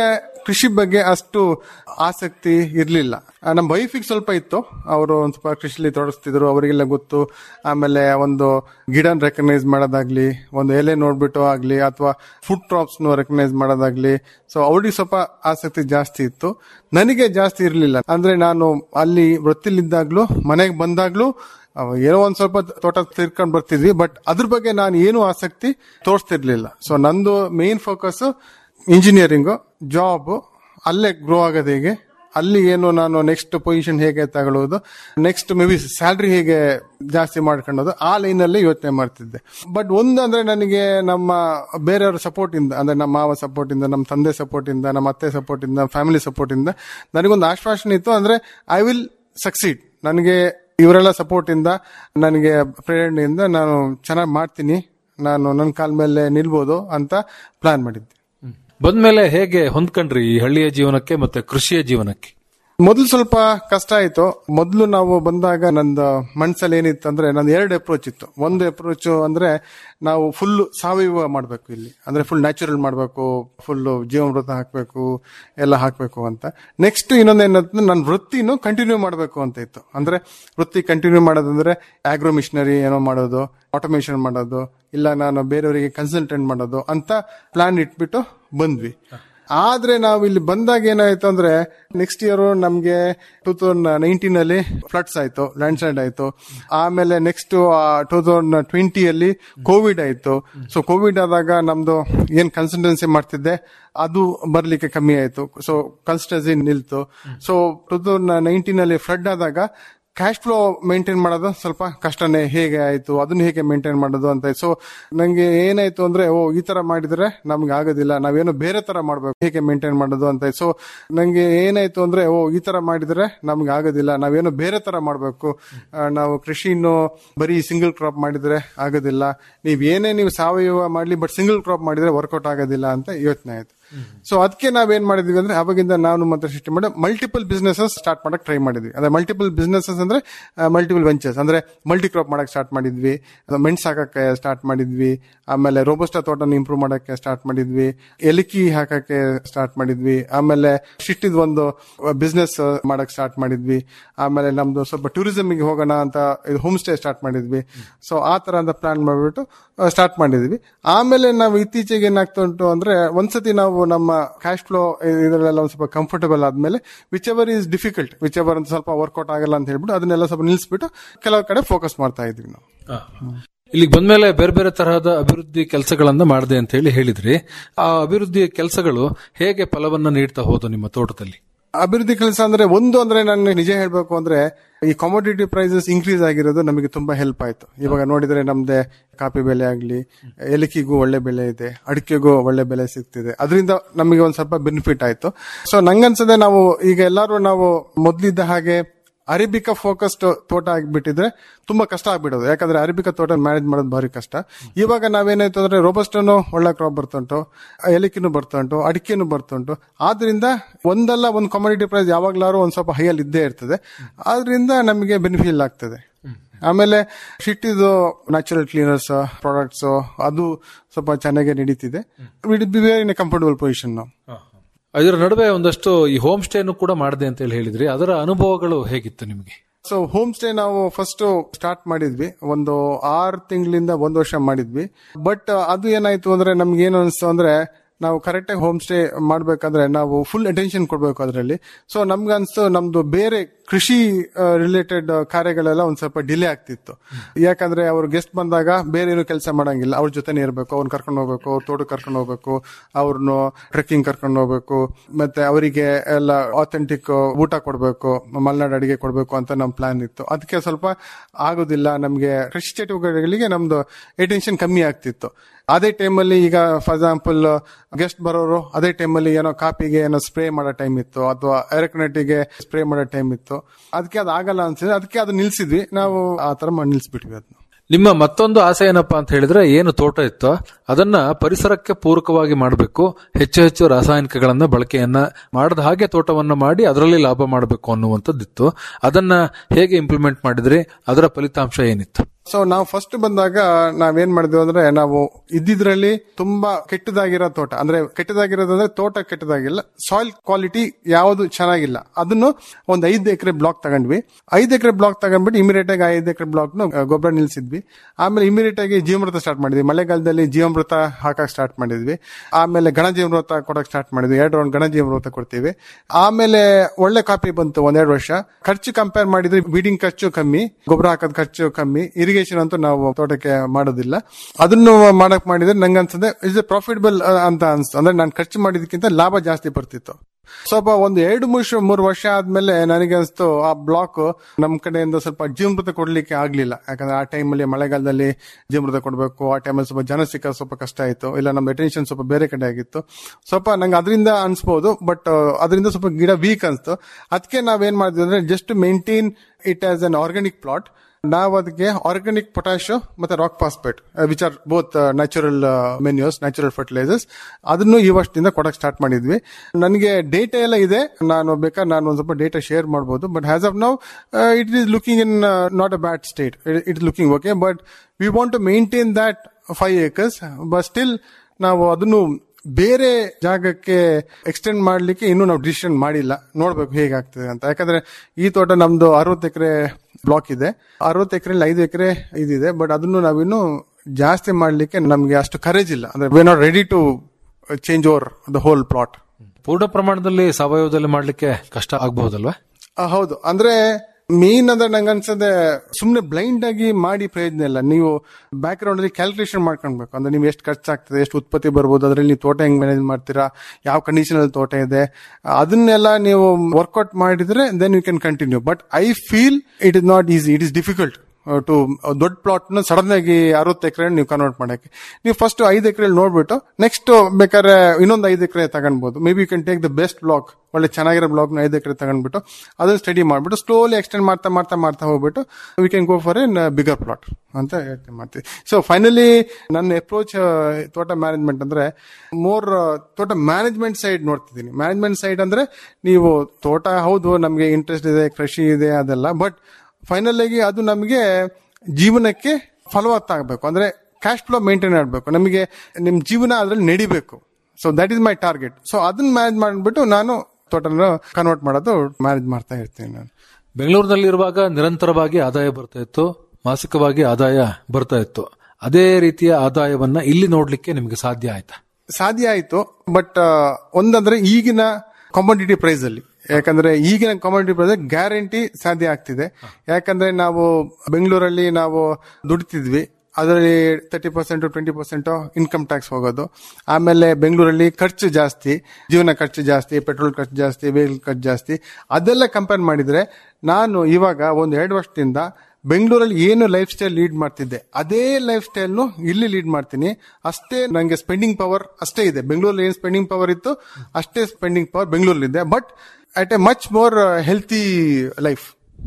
ಕೃಷಿ ಬಗ್ಗೆ ಅಷ್ಟು ಆಸಕ್ತಿ ಇರ್ಲಿಲ್ಲ ಆ, ನಮ್ಮ ವೈಫಿಗೆ ಸ್ವಲ್ಪ ಇತ್ತು ಅವರು ಒಂದ್ ಸ್ವಲ್ಪ ಕೃಷಿಲಿ ತೊಡಗಿಸ್ತಿದ್ರು ಅವರಿಗೆಲ್ಲ ಗೊತ್ತು ಆಮೇಲೆ ಒಂದು ಗಿಡನ ರೆಕಗ್ನೈಸ್ ಮಾಡೋದಾಗ್ಲಿ ಒಂದು ಎಲೆ ನೋಡ್ಬಿಟ್ಟು ಆಗ್ಲಿ ಅಥವಾ ಫುಡ್ ಕ್ರಾಪ್ಸ್ ರೆಕಗ್ನೈಸ್ ಮಾಡೋದಾಗ್ಲಿ ಸೊ ಅವ್ರಿಗೆ ಸ್ವಲ್ಪ ಆಸಕ್ತಿ ಜಾಸ್ತಿ ಇತ್ತು ನನಗೆ ಜಾಸ್ತಿ ಇರ್ಲಿಲ್ಲ ಅಂದ್ರೆ ನಾನು ಅಲ್ಲಿ ವೃತ್ತಿಲಿದ್ದಾಗ್ಲೂ ಮನೆಗೆ ಬಂದಾಗ್ಲೂ ಅವ ಏನೋ ಒಂದ್ ಸ್ವಲ್ಪ ತೋಟ ತಿರ್ಕೊಂಡ್ ಬರ್ತಿದ್ವಿ ಬಟ್ ಅದ್ರ ಬಗ್ಗೆ ನಾನು ಏನು ಆಸಕ್ತಿ ತೋರಿಸ್ತಿರ್ಲಿಲ್ಲ ಸೊ ನಂದು ಮೇನ್ ಫೋಕಸ್ ಇಂಜಿನಿಯರಿಂಗ್ ಜಾಬ್ ಅಲ್ಲೇ ಗ್ರೋ ಆಗೋದು ಹೇಗೆ ಅಲ್ಲಿ ಏನು ನಾನು ನೆಕ್ಸ್ಟ್ ಪೊಸಿಷನ್ ಹೇಗೆ ತಗೊಳ್ಳೋದು ನೆಕ್ಸ್ಟ್ ಮೇ ಬಿ ಸ್ಯಾಲ್ರಿ ಹೇಗೆ ಜಾಸ್ತಿ ಮಾಡ್ಕೊಳ್ಳೋದು ಆ ಲೈನ್ ಅಲ್ಲಿ ಯೋಚನೆ ಮಾಡ್ತಿದ್ದೆ ಬಟ್ ಒಂದು ಅಂದ್ರೆ ನನಗೆ ನಮ್ಮ ಬೇರೆಯವರ ಸಪೋರ್ಟ್ ಇಂದ ಅಂದ್ರೆ ನಮ್ಮ ಮಾವ ಸಪೋರ್ಟ್ ಇಂದ ನಮ್ಮ ತಂದೆ ಸಪೋರ್ಟ್ ಇಂದ ನಮ್ಮ ಅತ್ತೆ ಸಪೋರ್ಟ್ ಇಂದ ಫ್ಯಾಮಿಲಿ ಸಪೋರ್ಟ್ ಇಂದ ನನಗೊಂದು ಆಶ್ವಾಸನೆ ಇತ್ತು ಅಂದ್ರೆ ಐ ವಿಲ್ ಸಕ್ಸೀಡ್ ನನಗೆ ಇವರೆಲ್ಲ ಸಪೋರ್ಟ್ ಇಂದ ನನಗೆ ಪ್ರೇರಣೆಯಿಂದ ನಾನು ಚೆನ್ನಾಗಿ ಮಾಡ್ತೀನಿ ನಾನು ನನ್ನ ಕಾಲ ಮೇಲೆ ನಿಲ್ಬೋದು ಅಂತ ಪ್ಲಾನ್ ಮಾಡಿದ್ದೆ ಬಂದ್ಮೇಲೆ ಹೇಗೆ ಹೊಂದ್ಕೊಂಡ್ರಿ ಈ ಹಳ್ಳಿಯ ಜೀವನಕ್ಕೆ ಮತ್ತೆ ಕೃಷಿಯ ಜೀವನಕ್ಕೆ ಮೊದಲು ಸ್ವಲ್ಪ ಕಷ್ಟ ಆಯ್ತು ಮೊದಲು ನಾವು ಬಂದಾಗ ನಂದು ಮನ್ಸಲ್ಲಿ ಏನಿತ್ತು ಅಂದ್ರೆ ನಂದು ಎರಡು ಅಪ್ರೋಚ್ ಇತ್ತು ಒಂದು ಅಪ್ರೋಚ್ ಅಂದ್ರೆ ನಾವು ಫುಲ್ ಸಾವಯವ ಮಾಡಬೇಕು ಇಲ್ಲಿ ಅಂದ್ರೆ ಫುಲ್ ನ್ಯಾಚುರಲ್ ಮಾಡಬೇಕು ಫುಲ್ ಜೀವಾಮೃತ ಹಾಕಬೇಕು ಎಲ್ಲ ಹಾಕಬೇಕು ಅಂತ ನೆಕ್ಸ್ಟ್ ಇನ್ನೊಂದು ಏನಂತಂದ್ರೆ ನನ್ನ ವೃತ್ತಿನೂ ಕಂಟಿನ್ಯೂ ಮಾಡಬೇಕು ಅಂತ ಇತ್ತು ಅಂದ್ರೆ ವೃತ್ತಿ ಕಂಟಿನ್ಯೂ ಮಾಡೋದಂದ್ರೆ ಆಗ್ರೋ ಮಿಷನರಿ ಏನೋ ಮಾಡೋದು ಆಟೋಮೇಷನ್ ಮಾಡೋದು ಇಲ್ಲ ನಾನು ಬೇರೆಯವರಿಗೆ ಕನ್ಸಲ್ಟೆಂಟ್ ಮಾಡೋದು ಅಂತ ಪ್ಲಾನ್ ಇಟ್ಬಿಟ್ಟು ಬಂದ್ವಿ ಆದ್ರೆ ನಾವು ಇಲ್ಲಿ ಬಂದಾಗ ಏನಾಯ್ತು ಅಂದ್ರೆ ನೆಕ್ಸ್ಟ್ ಇಯರ್ ನಮ್ಗೆ ಟೂ ತೌಸಂಡ್ ನೈನ್ಟೀನ್ ಅಲ್ಲಿ ಫ್ಲಡ್ಸ್ ಆಯ್ತು ಲ್ಯಾಂಡ್ ಸ್ಲೈಡ್ ಆಯ್ತು ಆಮೇಲೆ ನೆಕ್ಸ್ಟ್ ಟೂ ತೌಸಂಡ್ ಟ್ವೆಂಟಿಯಲ್ಲಿ ಕೋವಿಡ್ ಆಯ್ತು ಸೊ ಕೋವಿಡ್ ಆದಾಗ ನಮ್ದು ಏನ್ ಕನ್ಸಲ್ಟೆನ್ಸಿ ಮಾಡ್ತಿದ್ದೆ ಅದು ಬರ್ಲಿಕ್ಕೆ ಕಮ್ಮಿ ಆಯ್ತು ಸೊ ಕನ್ಸಲ್ಟೆನ್ಸಿ ನಿಲ್ತು ಸೊ ಟೂ ತೌಸಂಡ್ ನೈನ್ಟೀನ್ ಅಲ್ಲಿ ಫ್ಲಡ್ ಆದಾಗ ಕ್ಯಾಶ್ ಫ್ಲೋ ಮೇಂಟೈನ್ ಮಾಡೋದು ಸ್ವಲ್ಪ ಕಷ್ಟನೇ ಹೇಗೆ ಆಯ್ತು ಅದನ್ನ ಹೇಗೆ ಮೇಂಟೈನ್ ಮಾಡೋದು ಅಂತ ಸೊ ನಂಗೆ ಏನಾಯ್ತು ಅಂದ್ರೆ ಓ ಈ ತರ ಮಾಡಿದ್ರೆ ನಮ್ಗೆ ಆಗೋದಿಲ್ಲ ನಾವೇನೋ ಬೇರೆ ತರ ಮಾಡ್ಬೇಕು ಹೇಗೆ ಮೇಂಟೈನ್ ಮಾಡೋದು ಅಂತ ಸೊ ನಂಗೆ ಏನಾಯ್ತು ಅಂದ್ರೆ ಓ ಈ ತರ ಮಾಡಿದ್ರೆ ನಮ್ಗೆ ಆಗೋದಿಲ್ಲ ನಾವೇನೋ ಬೇರೆ ತರ ಮಾಡ್ಬೇಕು ಆ, ನಾವು ಕೃಷಿನು ಬರೀ ಸಿಂಗಲ್ ಕ್ರಾಪ್ ಮಾಡಿದ್ರೆ ಆಗೋದಿಲ್ಲ ನೀವ್ ಏನೇ ನೀವು ಸಾವಯವ ಮಾಡ್ಲಿ ಬಟ್ ಸಿಂಗಲ್ ಕ್ರಾಪ್ ಮಾಡಿದ್ರೆ ವರ್ಕೌಟ್ ಆಗೋದಿಲ್ಲ ಅಂತ ಯೋಚನೆ ಆಯ್ತು ಸೊ ಅದಕ್ಕೆ ನಾವೇನ್ ಮಾಡಿದ್ವಿ ಅಂದ್ರೆ ಅವಾಗಿಂದ ನಾನು ಮತ್ತೆ ಸೃಷ್ಟಿ ಮಾಡಿ ಮಲ್ಟಿಪಲ್ ಬಿಸ್ನೆಸಸ್ ಸ್ಟಾರ್ಟ್ ಮಾಡಕ್ ಟ್ರೈ ಮಾಡಿದ್ವಿ ಅಂದ್ರೆ ಮಲ್ಟಿಪಲ್ ಬಿಸ್ನೆಸಸ್ ಅಂದ್ರೆ ಮಲ್ಟಿಪಲ್ ವೆಂಚರ್ಸ್ ಅಂದ್ರೆ ಮಲ್ಟಿ ಕ್ರಾಪ್ ಮಾಡಕ್ ಸ್ಟಾರ್ಟ್ ಮಾಡಿದ್ವಿ ಮೆಣಸು ಹಾಕಕ್ಕೆ ಸ್ಟಾರ್ಟ್ ಮಾಡಿದ್ವಿ ಆಮೇಲೆ ರೋಬಸ್ಟ ತೋಟನ ಇಂಪ್ರೂವ್ ಮಾಡಕ್ಕೆ ಸ್ಟಾರ್ಟ್ ಮಾಡಿದ್ವಿ ಎಲಿಕಿ ಹಾಕಕ್ಕೆ ಸ್ಟಾರ್ಟ್ ಮಾಡಿದ್ವಿ ಆಮೇಲೆ ಶಿಟ್ಟಿದ್ ಒಂದು ಬಿಸ್ನೆಸ್ ಮಾಡಕ್ ಸ್ಟಾರ್ಟ್ ಮಾಡಿದ್ವಿ ಆಮೇಲೆ ನಮ್ದು ಸ್ವಲ್ಪ ಟೂರಿಸಂ ಗೆ ಹೋಗೋಣ ಅಂತ ಇದು ಹೋಮ್ ಸ್ಟೇ ಸ್ಟಾರ್ಟ್ ಮಾಡಿದ್ವಿ ಸೊ ಆ ತರ ಅಂತ ಪ್ಲಾನ್ ಮಾಡ್ಬಿಟ್ಟು ಸ್ಟಾರ್ಟ್ ಮಾಡಿದ್ವಿ ಆಮೇಲೆ ನಾವು ಇತ್ತೀಚೆಗೆ ಏನಾಗ್ತಾ ಉಂಟು ಅಂದ್ರೆ ಒಂದ್ಸತಿ ನಾವು ನಮ್ಮ ಕ್ಯಾಶ್ ಫ್ಲೋ ಇದರಲ್ಲೆಲ್ಲ ಒಂದ್ ಸ್ವಲ್ಪ ಕಂಫರ್ಟಬಲ್ ಆದ್ಮೇಲೆ whichever is difficult whichever ಅಂತ ಸ್ವಲ್ಪ ವರ್ಕೌಟ್ ಆಗಲ್ಲ ಅಂತ ಹೇಳ್ಬಿಟ್ಟು ಅದನ್ನೆಲ್ಲ ಸ್ವಲ್ಪ ನಿಲ್ಸ್ಬಿಟ್ಟು ಕೆಲವು ಕಡೆ ಫೋಕಸ್ ಮಾಡ್ತಾ ಇದ್ವಿ ನಾವು ಇಲ್ಲಿಗೆ ಬಂದ್ಮೇಲೆ ಬೇರೆ ಬೇರೆ ತರಹದ ಅಭಿವೃದ್ಧಿ ಕೆಲಸಗಳನ್ನ ಮಾಡಿದೆ ಅಂತ ಹೇಳಿ ಹೇಳಿದ್ರಿ ಆ ಅಭಿವೃದ್ಧಿ ಕೆಲಸಗಳು ಹೇಗೆ ಫಲವನ್ನ ನೀಡ್ತಾ ಹೋದು ನಿಮ್ಮ ತೋಟದಲ್ಲಿ ಅಭಿವೃದ್ಧಿ ಕೆಲಸ ಅಂದ್ರೆ ಒಂದು ಅಂದ್ರೆ ನಾನು ನಿಜ ಹೇಳ್ಬೇಕು ಅಂದ್ರೆ ಈ ಕಾಮೋಡಿಟಿ ಪ್ರೈಸಸ್ ಇನ್ಕ್ರೀಸ್ ಆಗಿರೋದು ನಮಗೆ ತುಂಬಾ ಹೆಲ್ಪ್ ಆಯ್ತು ಇವಾಗ ನೋಡಿದ್ರೆ ನಮ್ದೆ ಕಾಫಿ ಬೆಲೆ ಆಗ್ಲಿ ಏಲಕ್ಕಿಗೂ ಒಳ್ಳೆ ಬೆಲೆ ಇದೆ ಅಡಿಕೆಗೂ ಒಳ್ಳೆ ಬೆಲೆ ಸಿಗ್ತಿದೆ ಅದರಿಂದ ನಮಗೆ ಒಂದ್ ಸ್ವಲ್ಪ ಬೆನಿಫಿಟ್ ಆಯ್ತು ಸೊ ನಂಗನ್ಸದೆ ನಾವು ಈಗ ಎಲ್ಲರೂ ನಾವು ಮೊದ್ಲಿದ್ದ ಹಾಗೆ ಅರೇಬಿಕಾ ಫೋಕಸ್ಡ್ ತೋಟ ಆಗಿಬಿಟ್ಟಿದ್ರೆ ತುಂಬಾ ಕಷ್ಟ ಆಗ್ಬಿಡೋದು ಯಾಕಂದ್ರೆ ಅರೇಬಿಕಾ ತೋಟ ಮ್ಯಾನೇಜ್ ಮಾಡೋದು ಭಾರಿ ಕಷ್ಟ ಇವಾಗ ನಾವೇನಾಯ್ತು ಅಂದ್ರೆ ರೋಬಸ್ಟನು ಒಳ್ಳೆ ಕ್ರಾಪ್ ಬರ್ತುಂಟು ಏಲಕ್ಕಿನೂ ಬರ್ತುಂಟು ಅಡಿಕೆನೂ ಬರ್ತುಂಟು ಆದ್ರಿಂದ ಒಂದಲ್ಲ ಒಂದು ಕಮಾಡಿಟಿ ಪ್ರೈಸ್ ಯಾವಾಗ್ಲಾರು ಒಂದ್ ಸ್ವಲ್ಪ ಹೈಯಲ್ಲಿ ಇದ್ದೇ ಇರ್ತದೆ ಆದ್ರಿಂದ ನಮಗೆ ಬೆನಿಫಿಟ್ ಆಗ್ತದೆ ಆಮೇಲೆ ಶಿಟ್ಟಿದು ನ್ಯಾಚುರಲ್ ಕ್ಲೀನರ್ಸ್ ಪ್ರಾಡಕ್ಟ್ಸ್ ಅದು ಸ್ವಲ್ಪ ಚೆನ್ನಾಗಿ ನಡೀತಿದೆ we'd be where in a comfortable position ನಾವು ಅದರ ನಡುವೆ ಒಂದಷ್ಟು ಈ ಹೋಮ್ ಸ್ಟೇನು ಕೂಡ ಮಾಡಿದೆ ಅಂತ ಹೇಳಿ ಹೇಳಿದ್ರಿ ಅದರ ಅನುಭವಗಳು ಹೇಗಿತ್ತು ನಿಮಗೆ ಸೊ ಹೋಮ್ ಸ್ಟೇ ನಾವು ಫಸ್ಟ್ ಸ್ಟಾರ್ಟ್ ಮಾಡಿದ್ವಿ ಒಂದು ಆರು ತಿಂಗಳಿಂದ ಒಂದು ವರ್ಷ ಮಾಡಿದ್ವಿ ಬಟ್ ಅದು ಏನಾಯ್ತು ಅಂದ್ರೆ ನಮ್ಗೆ ಏನು ಅನಿಸ್ತು ಅಂದ್ರೆ ನಾವು ಕರೆಕ್ಟ್ ಆಗಿ ಹೋಮ್ ಸ್ಟೇ ಮಾಡ್ಬೇಕಾದ್ರೆ ನಾವು ಫುಲ್ ಅಟೆನ್ಷನ್ ಕೊಡ್ಬೇಕು ಅದರಲ್ಲಿ ಸೊ ನಮ್ಗೆ ಅನ್ಸ್ತು ನಮ್ದು ಬೇರೆ ಕೃಷಿ ರಿಲೇಟೆಡ್ ಕಾರ್ಯಗಳೆಲ್ಲ ಒಂದ್ ಸ್ವಲ್ಪ ಡಿಲೇ ಆಗ್ತಿತ್ತು ಯಾಕಂದ್ರೆ ಅವ್ರು ಗೆಸ್ಟ್ ಬಂದಾಗ ಬೇರೆ ಏನು ಕೆಲಸ ಮಾಡಂಗಿಲ್ಲ ಅವ್ರ ಜೊತೆನೇ ಇರಬೇಕು ಅವ್ರನ್ನ ಕರ್ಕೊಂಡು ಹೋಗ್ಬೇಕು ಅವ್ರ ತೋಟಕ್ಕೆ ಕರ್ಕೊಂಡು ಹೋಗ್ಬೇಕು ಅವ್ರನ್ನು ಟ್ರೆಕ್ಕಿಂಗ್ ಕರ್ಕೊಂಡು ಹೋಗ್ಬೇಕು ಮತ್ತೆ ಅವರಿಗೆ ಎಲ್ಲ ಆಥೆಂಟಿಕ್ ಊಟ ಕೊಡ್ಬೇಕು ಮಲೆನಾಡು ಅಡಿಗೆ ಕೊಡ್ಬೇಕು ಅಂತ ನಮ್ ಪ್ಲಾನ್ ಇತ್ತು ಅದಕ್ಕೆ ಸ್ವಲ್ಪ ಆಗೋದಿಲ್ಲ ನಮ್ಗೆ ಕೃಷಿ ಚಟುವಟಿಕೆಗಳಿಗೆ ನಮ್ದು ಅಟೆನ್ಷನ್ ಕಮ್ಮಿ ಆಗ್ತಿತ್ತು ಅದೇ ಟೈಮಲ್ಲಿ ಈಗ ಫಾರ್ ಎಕ್ಸಾಂಪಲ್ ಗೆಸ್ಟ್ ಬರೋರು ಅದೇ ಟೈಮಲ್ಲಿ ಏನೋ ಕಾಪಿಗೆ ಏನೋ ಸ್ಪ್ರೇ ಮಾಡೋ ಟೈಮ್ ಇತ್ತು ಅಥವಾ ಎರೆಕ್ನೆಟಿಗೆ ಸ್ಪ್ರೇ ಮಾಡೋ ಟೈಮ್ ಇತ್ತು ಅದಕ್ಕೆ ಅದು ಆಗಲ್ಲ ಅನ್ಸಿದ್ರೆ ಅದಕ್ಕೆ ಅದು ನಿಲ್ಸಿದ್ವಿ ನಾವು ಆ ತರ ಮಾಡಿ ನಿಲ್ಸ್ಬಿಟ್ವಿ ಅದನ್ನ ನಿಮ್ಮ ಮತ್ತೊಂದು ಆಸೆ ಏನಪ್ಪಾ ಅಂತ ಹೇಳಿದ್ರೆ ಏನು ತೋಟ ಇತ್ತೋ ಅದನ್ನ ಪರಿಸರಕ್ಕೆ ಪೂರಕವಾಗಿ ಮಾಡಬೇಕು ಹೆಚ್ಚು ಹೆಚ್ಚು ರಾಸಾಯನಿಕಗಳನ್ನ ಬಳಕೆಯನ್ನ ಮಾಡದ ಹಾಗೆ ತೋಟವನ್ನ ಮಾಡಿ ಅದರಲ್ಲಿ ಲಾಭ ಮಾಡಬೇಕು ಅನ್ನುವಂಥದ್ದಿತ್ತು ಅದನ್ನ ಹೇಗೆ ಇಂಪ್ಲಿಮೆಂಟ್ ಮಾಡಿದ್ರಿ ಅದರ ಫಲಿತಾಂಶ ಏನಿತ್ತು ಸೊ ನಾವು ಫಸ್ಟ್ ಬಂದಾಗ ನಾವೇನ್ ಮಾಡಿದ್ವಿ ಅಂದ್ರೆ ನಾವು ಇದ್ದಿದ್ರಲ್ಲಿ ತುಂಬಾ ಕೆಟ್ಟದಾಗಿರೋ ತೋಟ ಅಂದ್ರೆ ಕೆಟ್ಟದಾಗಿರೋದಂದ್ರೆ ತೋಟ ಕೆಟ್ಟದಾಗಿಲ್ಲ ಸಾಯಿಲ್ ಕ್ವಾಲಿಟಿ ಯಾವುದು ಚೆನ್ನಾಗಿಲ್ಲ ಅದನ್ನು ಒಂದ್ ಐದು ಎಕರೆ ಬ್ಲಾಕ್ ತಗೊಂಡ್ವಿ ಐದು ಎಕರೆ ಬ್ಲಾಕ್ ತಗೊಂಡ್ಬಿಟ್ಟು ಇಮಿಡಿಯೇಟ್ ಆಗಿ ಐದು ಎಕರೆ ಬ್ಲಾಕ್ ನ ಗೊಬ್ಬರ ನಿಲ್ಸಿದ್ವಿ ಆಮೇಲೆ ಇಮಿಡಿಯೇಟ್ ಆಗಿ ಜೀವಾಮೃತ ಸ್ಟಾರ್ಟ್ ಮಾಡಿದ್ವಿ ಮಳೆಗಾಲದಲ್ಲಿ ಜೀವಾಮೃತ ಹಾಕಕ್ ಸ್ಟಾರ್ಟ್ ಮಾಡಿದ್ವಿ ಆಮೇಲೆ ಗಣ ಜೀವಾಮೃತ ಕೊಡಕ್ ಸ್ಟಾರ್ಟ್ ಮಾಡಿದ್ವಿ ಎರಡು ರೌಂಡ್ ಗಣ ಜೀವಾಮೃತ ಕೊಡ್ತೀವಿ ಆಮೇಲೆ ಒಳ್ಳೆ ಕಾಪಿ ಬಂತು ಒಂದೆರಡು ವರ್ಷ ಖರ್ಚು ಕಂಪೇರ್ ಮಾಡಿದ್ರೆ ಬೀಡಿಂಗ್ ಖರ್ಚು ಕಮ್ಮಿ ಗೊಬ್ಬರ ಹಾಕೋದ್ ಖರ್ಚು ಕಮ್ಮಿ ಇರಿಗೇಷನ್ ಅಂತೂ ನಾವು ತೋಟಕ್ಕೆ ಮಾಡೋದಿಲ್ಲ ಅದನ್ನು ಮಾಡಕ್ ಮಾಡಿದ್ರೆ ನಂಗೆ ಅನ್ಸುತ್ತೆ ಇಸ್ ಎ ಪ್ರಾಫಿಟಬಲ್ ಅಂತ ಅನ್ಸ್ತು ಅಂದ್ರೆ ನಾನು ಖರ್ಚು ಮಾಡಿದಕ್ಕಿಂತ ಲಾಭ ಜಾಸ್ತಿ ಬರ್ತಿತ್ತು ಸ್ವಲ್ಪ ಒಂದು ಎರಡು ಮೂರು ಮೂರು ವರ್ಷ ಆದ್ಮೇಲೆ ನನಗೆ ಅನಿಸ್ತು ಆ ಬ್ಲಾಕ್ ನಮ್ ಕಡೆಯಿಂದ ಸ್ವಲ್ಪ ಜೀವಮೃತ ಕೊಡ್ಲಿಕ್ಕೆ ಆಗ್ಲಿಲ್ಲ ಯಾಕಂದ್ರೆ ಆ ಟೈಮಲ್ಲಿ ಮಳೆಗಾಲದಲ್ಲಿ ಜೀವಮೃತ ಕೊಡಬೇಕು ಆ ಟೈಮಲ್ಲಿ ಸ್ವಲ್ಪ ಜನ ಸಿಕ್ಕ ಸ್ವಲ್ಪ ಕಷ್ಟ ಆಯ್ತು ಇಲ್ಲ ನಮ್ಮ ಅಟೆನ್ಷನ್ ಸ್ವಲ್ಪ ಬೇರೆ ಕಡೆ ಆಗಿತ್ತು ಸ್ವಲ್ಪ ನಂಗೆ ಅದರಿಂದ ಅನ್ಸ್ಬೋದು ಬಟ್ ಅದರಿಂದ ಸ್ವಲ್ಪ ಗಿಡ ವೀಕ್ ಅನ್ಸ್ತು ಅದಕ್ಕೆ ನಾವೇನ್ ಮಾಡಿದ್ವಿ ಅಂದ್ರೆ just maintain it as an organic plot ನಾವು ಅದಕ್ಕೆ ಆರ್ಗಾನಿಕ್ ಪೊಟ್ಯಾಶ್ ಮತ್ತೆ rock phosphate which are both natural manures natural fertilisers ಅದನ್ನು ಈ ವರ್ಷದಿಂದ ಕೊಡಕ್ ಸ್ಟಾರ್ಟ್ ಮಾಡಿದ್ವಿ ನನಗೆ ಡೇಟಾ ಎಲ್ಲ ಇದೆ ನಾನು ಬೇಕಾದ್ರೆ ನಾನು ಒಂದು ಸ್ವಲ್ಪ ಡೇಟಾ ಶೇರ್ ಮಾಡಬಹುದು but as of now it is looking in not a bad state it looking okay but we want to maintain that five acres but still ನಾವು ಅದನ್ನು ಬೇರೆ ಜಾಗಕ್ಕೆ ಎಕ್ಸ್ಟೆಂಡ್ ಮಾಡ್ಲಿಕ್ಕೆ ಇನ್ನೂ ನಾವು ಡಿಸಿಷನ್ ಮಾಡಿಲ್ಲ ನೋಡ್ಬೇಕು ಹೇಗಾಗ್ತದೆ ಅಂತ ಯಾಕಂದ್ರೆ ಈ ತೋಟ ನಮ್ದು ಅರವತ್ತು ಎಕರೆ ಬ್ಲಾಕ್ ಇದೆ ಅರವತ್ತು ಎಕರೆ ಐದು ಎಕರೆ ಇದಿದೆ ಬಟ್ ಅದನ್ನು ನಾವಿನ್ನು ಜಾಸ್ತಿ ಮಾಡ್ಲಿಕ್ಕೆ ನಮ್ಗೆ ಅಷ್ಟು ಕರೇಜ್ ಇಲ್ಲ ಅಂದ್ರೆ we not ready to change over the whole plot ಪೂರ್ಣ ಪ್ರಮಾಣದಲ್ಲಿ ಸಾವಯವದಲ್ಲಿ ಮಾಡ್ಲಿಕ್ಕೆ ಕಷ್ಟ ಆಗಬಹುದಲ್ವಾ ಹೌದು ಅಂದ್ರೆ ಮೇನ್ ಅಂದ್ರೆ ನಂಗೆ ಅನ್ಸದೆ ಸುಮ್ನೆ ಬ್ಲೈಂಡ್ ಆಗಿ ಮಾಡಿ ಪ್ರಯೋಜನ ಇಲ್ಲ ನೀವು ಬ್ಯಾಕ್ ಗ್ರೌಂಡ್ ಅಲ್ಲಿ ಕ್ಯಾಲ್ಕುಲೇಷನ್ ಮಾಡ್ಕೊಳ್ಬೇಕು ಅಂದ್ರೆ ನೀವು ಎಷ್ಟು ಖರ್ಚಾಗ್ತದೆ ಎಷ್ಟು ಉತ್ಪತ್ತಿ ಬರ್ಬೋದು ಅದ್ರಲ್ಲಿ ನೀವು ತೋಟ ಹೆಂಗ್ ಮ್ಯಾನೇಜ್ ಮಾಡ್ತೀರಾ ಯಾವ ಕಂಡೀಷನ್ ಅಲ್ಲಿ ತೋಟ ಇದೆ ಅದನ್ನೆಲ್ಲ ನೀವು ವರ್ಕೌಟ್ ಮಾಡಿದ್ರೆ then you can continue but I feel it is not easy it is difficult to ದೊಡ್ಡ ಪ್ಲಾಟ್ ನ ಸಡನ್ ಆಗಿ ಅರವತ್ತು ಎಕರೆ ನೀವು ಕನ್ವರ್ಟ್ ಮಾಡಕ್ಕೆ ನೀವು ಫಸ್ಟ್ ಐದು ಎಕರೆ ನೋಡ್ಬಿಟ್ಟು ನೆಕ್ಸ್ಟ್ ಬೇಕಾದ್ರೆ ಇನ್ನೊಂದು ಐದು ಎಕರೆ ತಗೊಳ್ಬಹುದು maybe you can take the best block ಒಳ್ಳೆ ಚೆನ್ನಾಗಿರೋ ಬ್ಲಾಕ್ ನ ಐದು ಎಕರೆ ತಗೊಂಡ್ಬಿಟ್ಟು ಅದನ್ನ ಸ್ಟಡಿ ಮಾಡ್ಬಿಟ್ಟು ಸ್ಲೋಲಿ ಎಕ್ಸ್ಟೆಂಡ್ ಮಾಡ್ತಾ ಮಾಡ್ತಾ ಮಾಡ್ತಾ ಹೋಗ್ಬಿಟ್ಟು we can go for an bigger plot ಅಂತ ಯೋಚನೆ ಮಾಡ್ತೀವಿ ಸೊ ಫೈನಲಿ ನನ್ನ ಅಪ್ರೋಚ್ ತೋಟ ಮ್ಯಾನೇಜ್ಮೆಂಟ್ ಅಂದ್ರೆ ಮೋರ್ ತೋಟ ಮ್ಯಾನೇಜ್ಮೆಂಟ್ ಸೈಡ್ ನೋಡ್ತಿದ್ದೀನಿ ಮ್ಯಾನೇಜ್ಮೆಂಟ್ ಸೈಡ್ ಅಂದ್ರೆ ನೀವು ತೋಟ ಹೌದು ನಮಗೆ ಇಂಟ್ರೆಸ್ಟ್ ಇದೆ ಕೃಷಿ ಇದೆ ಅದೆಲ್ಲ ಬಟ್ ಫೈನಲ್ ಆಗಿ ಅದು ನಮಗೆ ಜೀವನಕ್ಕೆ ಫಲವತ್ತಾಗಬೇಕು ಅಂದ್ರೆ ಕ್ಯಾಶ್ ಫ್ಲೋ ಮೇಂಟೈನ್ ಮಾಡಬೇಕು ನಮಗೆ ನಿಮ್ ಜೀವನ ಅದ್ರಲ್ಲಿ ನಡಿಬೇಕು so that is my target so ಅದನ್ನ ಮ್ಯಾನೇಜ್ ಮಾಡಿಬಿಟ್ಟು ನಾನು ತೋಟನ ಕನ್ವರ್ಟ್ ಮಾಡೋದು ಮ್ಯಾನೇಜ್ ಮಾಡ್ತಾ ಇರ್ತೀನಿ ನಾನು ಬೆಂಗಳೂರಿನಲ್ಲಿ ಇರುವಾಗ ನಿರಂತರವಾಗಿ ಆದಾಯ ಬರ್ತಾ ಇತ್ತು ಮಾಸಿಕವಾಗಿ ಆದಾಯ ಬರ್ತಾ ಇತ್ತು ಅದೇ ರೀತಿಯ ಆದಾಯವನ್ನ ಇಲ್ಲಿ ನೋಡ್ಲಿಕ್ಕೆ ನಿಮಗೆ ಸಾಧ್ಯ ಆಯ್ತಾ ಸಾಧ್ಯ ಆಯ್ತು ಬಟ್ ಒಂದಂದ್ರೆ ಈಗಿನ ಕಾಂಪಿಟೇಟಿವ್ ಪ್ರೈಸ್ ಅಲ್ಲಿ ಯಾಕಂದ್ರೆ ಈಗಿನ ಕಾಂಪಿಟೇಟಿವ್ ಪ್ರೈಸ್ ಗ್ಯಾರಂಟಿ ಸಾಧ್ಯ ಆಗ್ತಿದೆ ಯಾಕಂದ್ರೆ ನಾವು ಬೆಂಗಳೂರಲ್ಲಿ ನಾವು ದುಡಿತಿದ್ವಿ ಅದರಲ್ಲಿ thirty percent twenty percent income tax ಹೋಗೋದು ಆಮೇಲೆ ಬೆಂಗಳೂರಲ್ಲಿ ಖರ್ಚು ಜಾಸ್ತಿ ಜೀವನ ಖರ್ಚು ಜಾಸ್ತಿ ಪೆಟ್ರೋಲ್ ಖರ್ಚು ಜಾಸ್ತಿ ವೆಹಿಕಲ್ ಖರ್ಚು ಜಾಸ್ತಿ ಅದೆಲ್ಲ ಕಂಪೇರ್ ಮಾಡಿದ್ರೆ ನಾನು ಇವಾಗ ಒಂದು ಎರಡು ವರ್ಷದಿಂದ ಬೆಂಗಳೂರಲ್ಲಿ ಏನು ಲೈಫ್ ಸ್ಟೈಲ್ ಲೀಡ್ ಮಾಡ್ತಿದ್ದೆ ಅದೇ ಲೈಫ್ ಸ್ಟೈಲ್ ಇಲ್ಲಿ ಲೀಡ್ ಮಾಡ್ತೀನಿ ಅಷ್ಟೇ ನಂಗೆ ಸ್ಪೆಂಡಿಂಗ್ ಪವರ್ ಅಷ್ಟೇ ಇದೆ ಬೆಂಗಳೂರಲ್ಲಿ ಏನು ಸ್ಪೆಂಡಿಂಗ್ ಪವರ್ ಇತ್ತು ಅಷ್ಟೇ ಸ್ಪೆಂಡಿಂಗ್ ಪವರ್ ಬೆಂಗಳೂರಲ್ಲಿ ಇದೆ but at a much more healthy life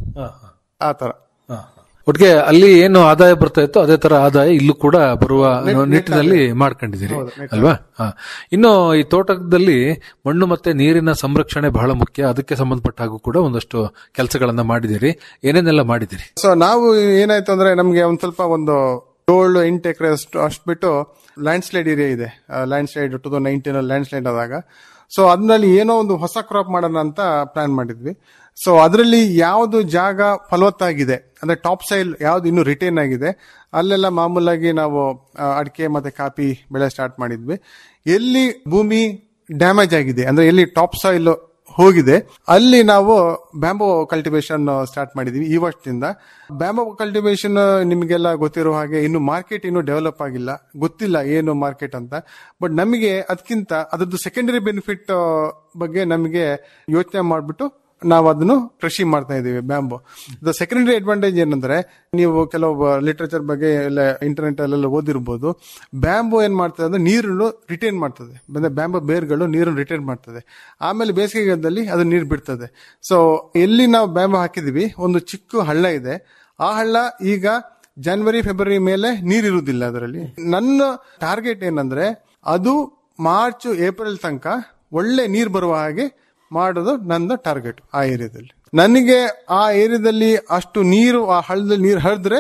ಆ ತರ ಒಟ್ಟಿಗೆ ಅಲ್ಲಿ ಏನು ಆದಾಯ ಬರ್ತಾ ಇತ್ತು ಅದೇ ತರ ಆದಾಯ ಇಲ್ಲೂ ಕೂಡ ಬರುವ ನಿಟ್ಟಿನಲ್ಲಿ ಮಾಡ್ಕೊಂಡಿದ್ದೀರಿ ಅಲ್ವಾ ಹಾ. ಇನ್ನು ಈ ತೋಟದಲ್ಲಿ ಮಣ್ಣು ಮತ್ತೆ ನೀರಿನ ಸಂರಕ್ಷಣೆ ಬಹಳ ಮುಖ್ಯ ಅದಕ್ಕೆ ಸಂಬಂಧಪಟ್ಟ ಹಾಗೂ ಕೂಡ ಒಂದಷ್ಟು ಕೆಲಸಗಳನ್ನ ಮಾಡಿದಿರಿ ಏನೇನೆಲ್ಲ ಮಾಡಿದಿರಿ ಸೊ ನಾವು ಏನಾಯ್ತು ಅಂದ್ರೆ ನಮ್ಗೆ ಒಂದ್ ಸ್ವಲ್ಪ ಒಂದು ಏಳು ಎಂಟು ಎಕರೆ ಅಷ್ಟು ಅಷ್ಟು ಬಿಟ್ಟು ಲ್ಯಾಂಡ್ ಸ್ಲೈಡ್ ಏರಿಯಾ ಇದೆ landslide two thousand nineteen landslide ಆದಾಗ ಸೊ ಅದ್ರಲ್ಲಿ ಏನೋ ಒಂದು ಹೊಸ ಕ್ರಾಪ್ ಮಾಡೋಣ ಅಂತ ಪ್ಲಾನ್ ಮಾಡಿದ್ವಿ ಸೊ ಅದರಲ್ಲಿ ಯಾವ್ದು ಜಾಗ ಫಲವತ್ತಾಗಿದೆ ಅಂದ್ರೆ ಟಾಪ್ ಸೈಲ್ ಯಾವ್ದು ಇನ್ನು ರಿಟೈನ್ ಆಗಿದೆ ಅಲ್ಲೆಲ್ಲ ಮಾಮೂಲಾಗಿ ನಾವು ಆ, ಅಡಿಕೆ ಮತ್ತೆ ಕಾಫಿ ಬೆಳೆ ಸ್ಟಾರ್ಟ್ ಮಾಡಿದ್ವಿ ಎಲ್ಲಿ ಭೂಮಿ ಡ್ಯಾಮೇಜ್ ಆಗಿದೆ ಅಂದ್ರೆ ಎಲ್ಲಿ ಟಾಪ್ ಸಾಯಿಲ್ ಹೋಗಿದೆ ಅಲ್ಲಿ ನಾವು ಬ್ಯಾಂಬೋ ಕಲ್ಟಿವೇಶನ್ ಸ್ಟಾರ್ಟ್ ಮಾಡಿದೀವಿ ಈ ವರ್ಷದಿಂದ ಬ್ಯಾಂಬೋ ಕಲ್ಟಿವೇಶನ್ ನಿಮಗೆಲ್ಲ ಗೊತ್ತಿರೋ ಹಾಗೆ ಇನ್ನು ಮಾರ್ಕೆಟ್ ಇನ್ನು ಡೆವಲಪ್ ಆಗಿಲ್ಲ ಗೊತ್ತಿಲ್ಲ ಏನು ಮಾರ್ಕೆಟ್ ಅಂತ ಬಟ್ ನಮಗೆ ಅದಕ್ಕಿಂತ ಅದ್ರದ್ದು ಸೆಕೆಂಡರಿ ಬೆನಿಫಿಟ್ ಬಗ್ಗೆ ನಮಗೆ ಯೋಚನೆ ಮಾಡ್ಬಿಟ್ಟು ನಾವು ಅದನ್ನು ಕೃಷಿ ಮಾಡ್ತಾ ಇದೀವಿ ಬ್ಯಾಂಬೋ ದ ಸೆಕೆಂಡರಿ ಅಡ್ವಾಂಟೇಜ್ ಏನಂದ್ರೆ ನೀವು ಕೆಲವು ಲಿಟರೇಚರ್ ಬಗ್ಗೆ ಎಲ್ಲ ಇಂಟರ್ನೆಟ್ ಅಲ್ಲೆಲ್ಲ ಓದಿರ್ಬೋದು ಬ್ಯಾಂಬೋ ಏನ್ ಮಾಡ್ತದೆ ಅಂದ್ರೆ ನೀರನ್ನು ರಿಟೈನ್ ಮಾಡ್ತದೆ ಅಂದ್ರೆ ಬ್ಯಾಂಬೋ ಬೇರ್ಗಳು ನೀರನ್ನು ರಿಟೈನ್ ಮಾಡ್ತದೆ ಆಮೇಲೆ ಬೇಸಿಗೆಗಾಲದಲ್ಲಿ ಅದು ನೀರು ಬಿಡ್ತದೆ ಸೊ ಎಲ್ಲಿ ನಾವು ಬ್ಯಾಂಬೋ ಹಾಕಿದೀವಿ ಒಂದು ಚಿಕ್ಕ ಹಳ್ಳ ಇದೆ ಆ ಹಳ್ಳ ಈಗ ಜನವರಿ ಫೆಬ್ರವರಿ ಮೇಲೆ ನೀರಿರುವುದಿಲ್ಲ ಅದರಲ್ಲಿ ನನ್ನ ಟಾರ್ಗೆಟ್ ಏನಂದ್ರೆ ಅದು ಮಾರ್ಚ್ ಏಪ್ರಿಲ್ ತನಕ ಒಳ್ಳೆ ನೀರು ಬರುವ ಹಾಗೆ ಮಾಡೋದು ನನ್ನ ಟಾರ್ಗೆಟ್ ಆ ಏರಿಯಾದಲ್ಲಿ ನನಗೆ ಆ ಏರಿಯಾದಲ್ಲಿ ಅಷ್ಟು ನೀರು ಆ ಹಳ್ಳದಲ್ಲಿ ನೀರು ಹರಿದ್ರೆ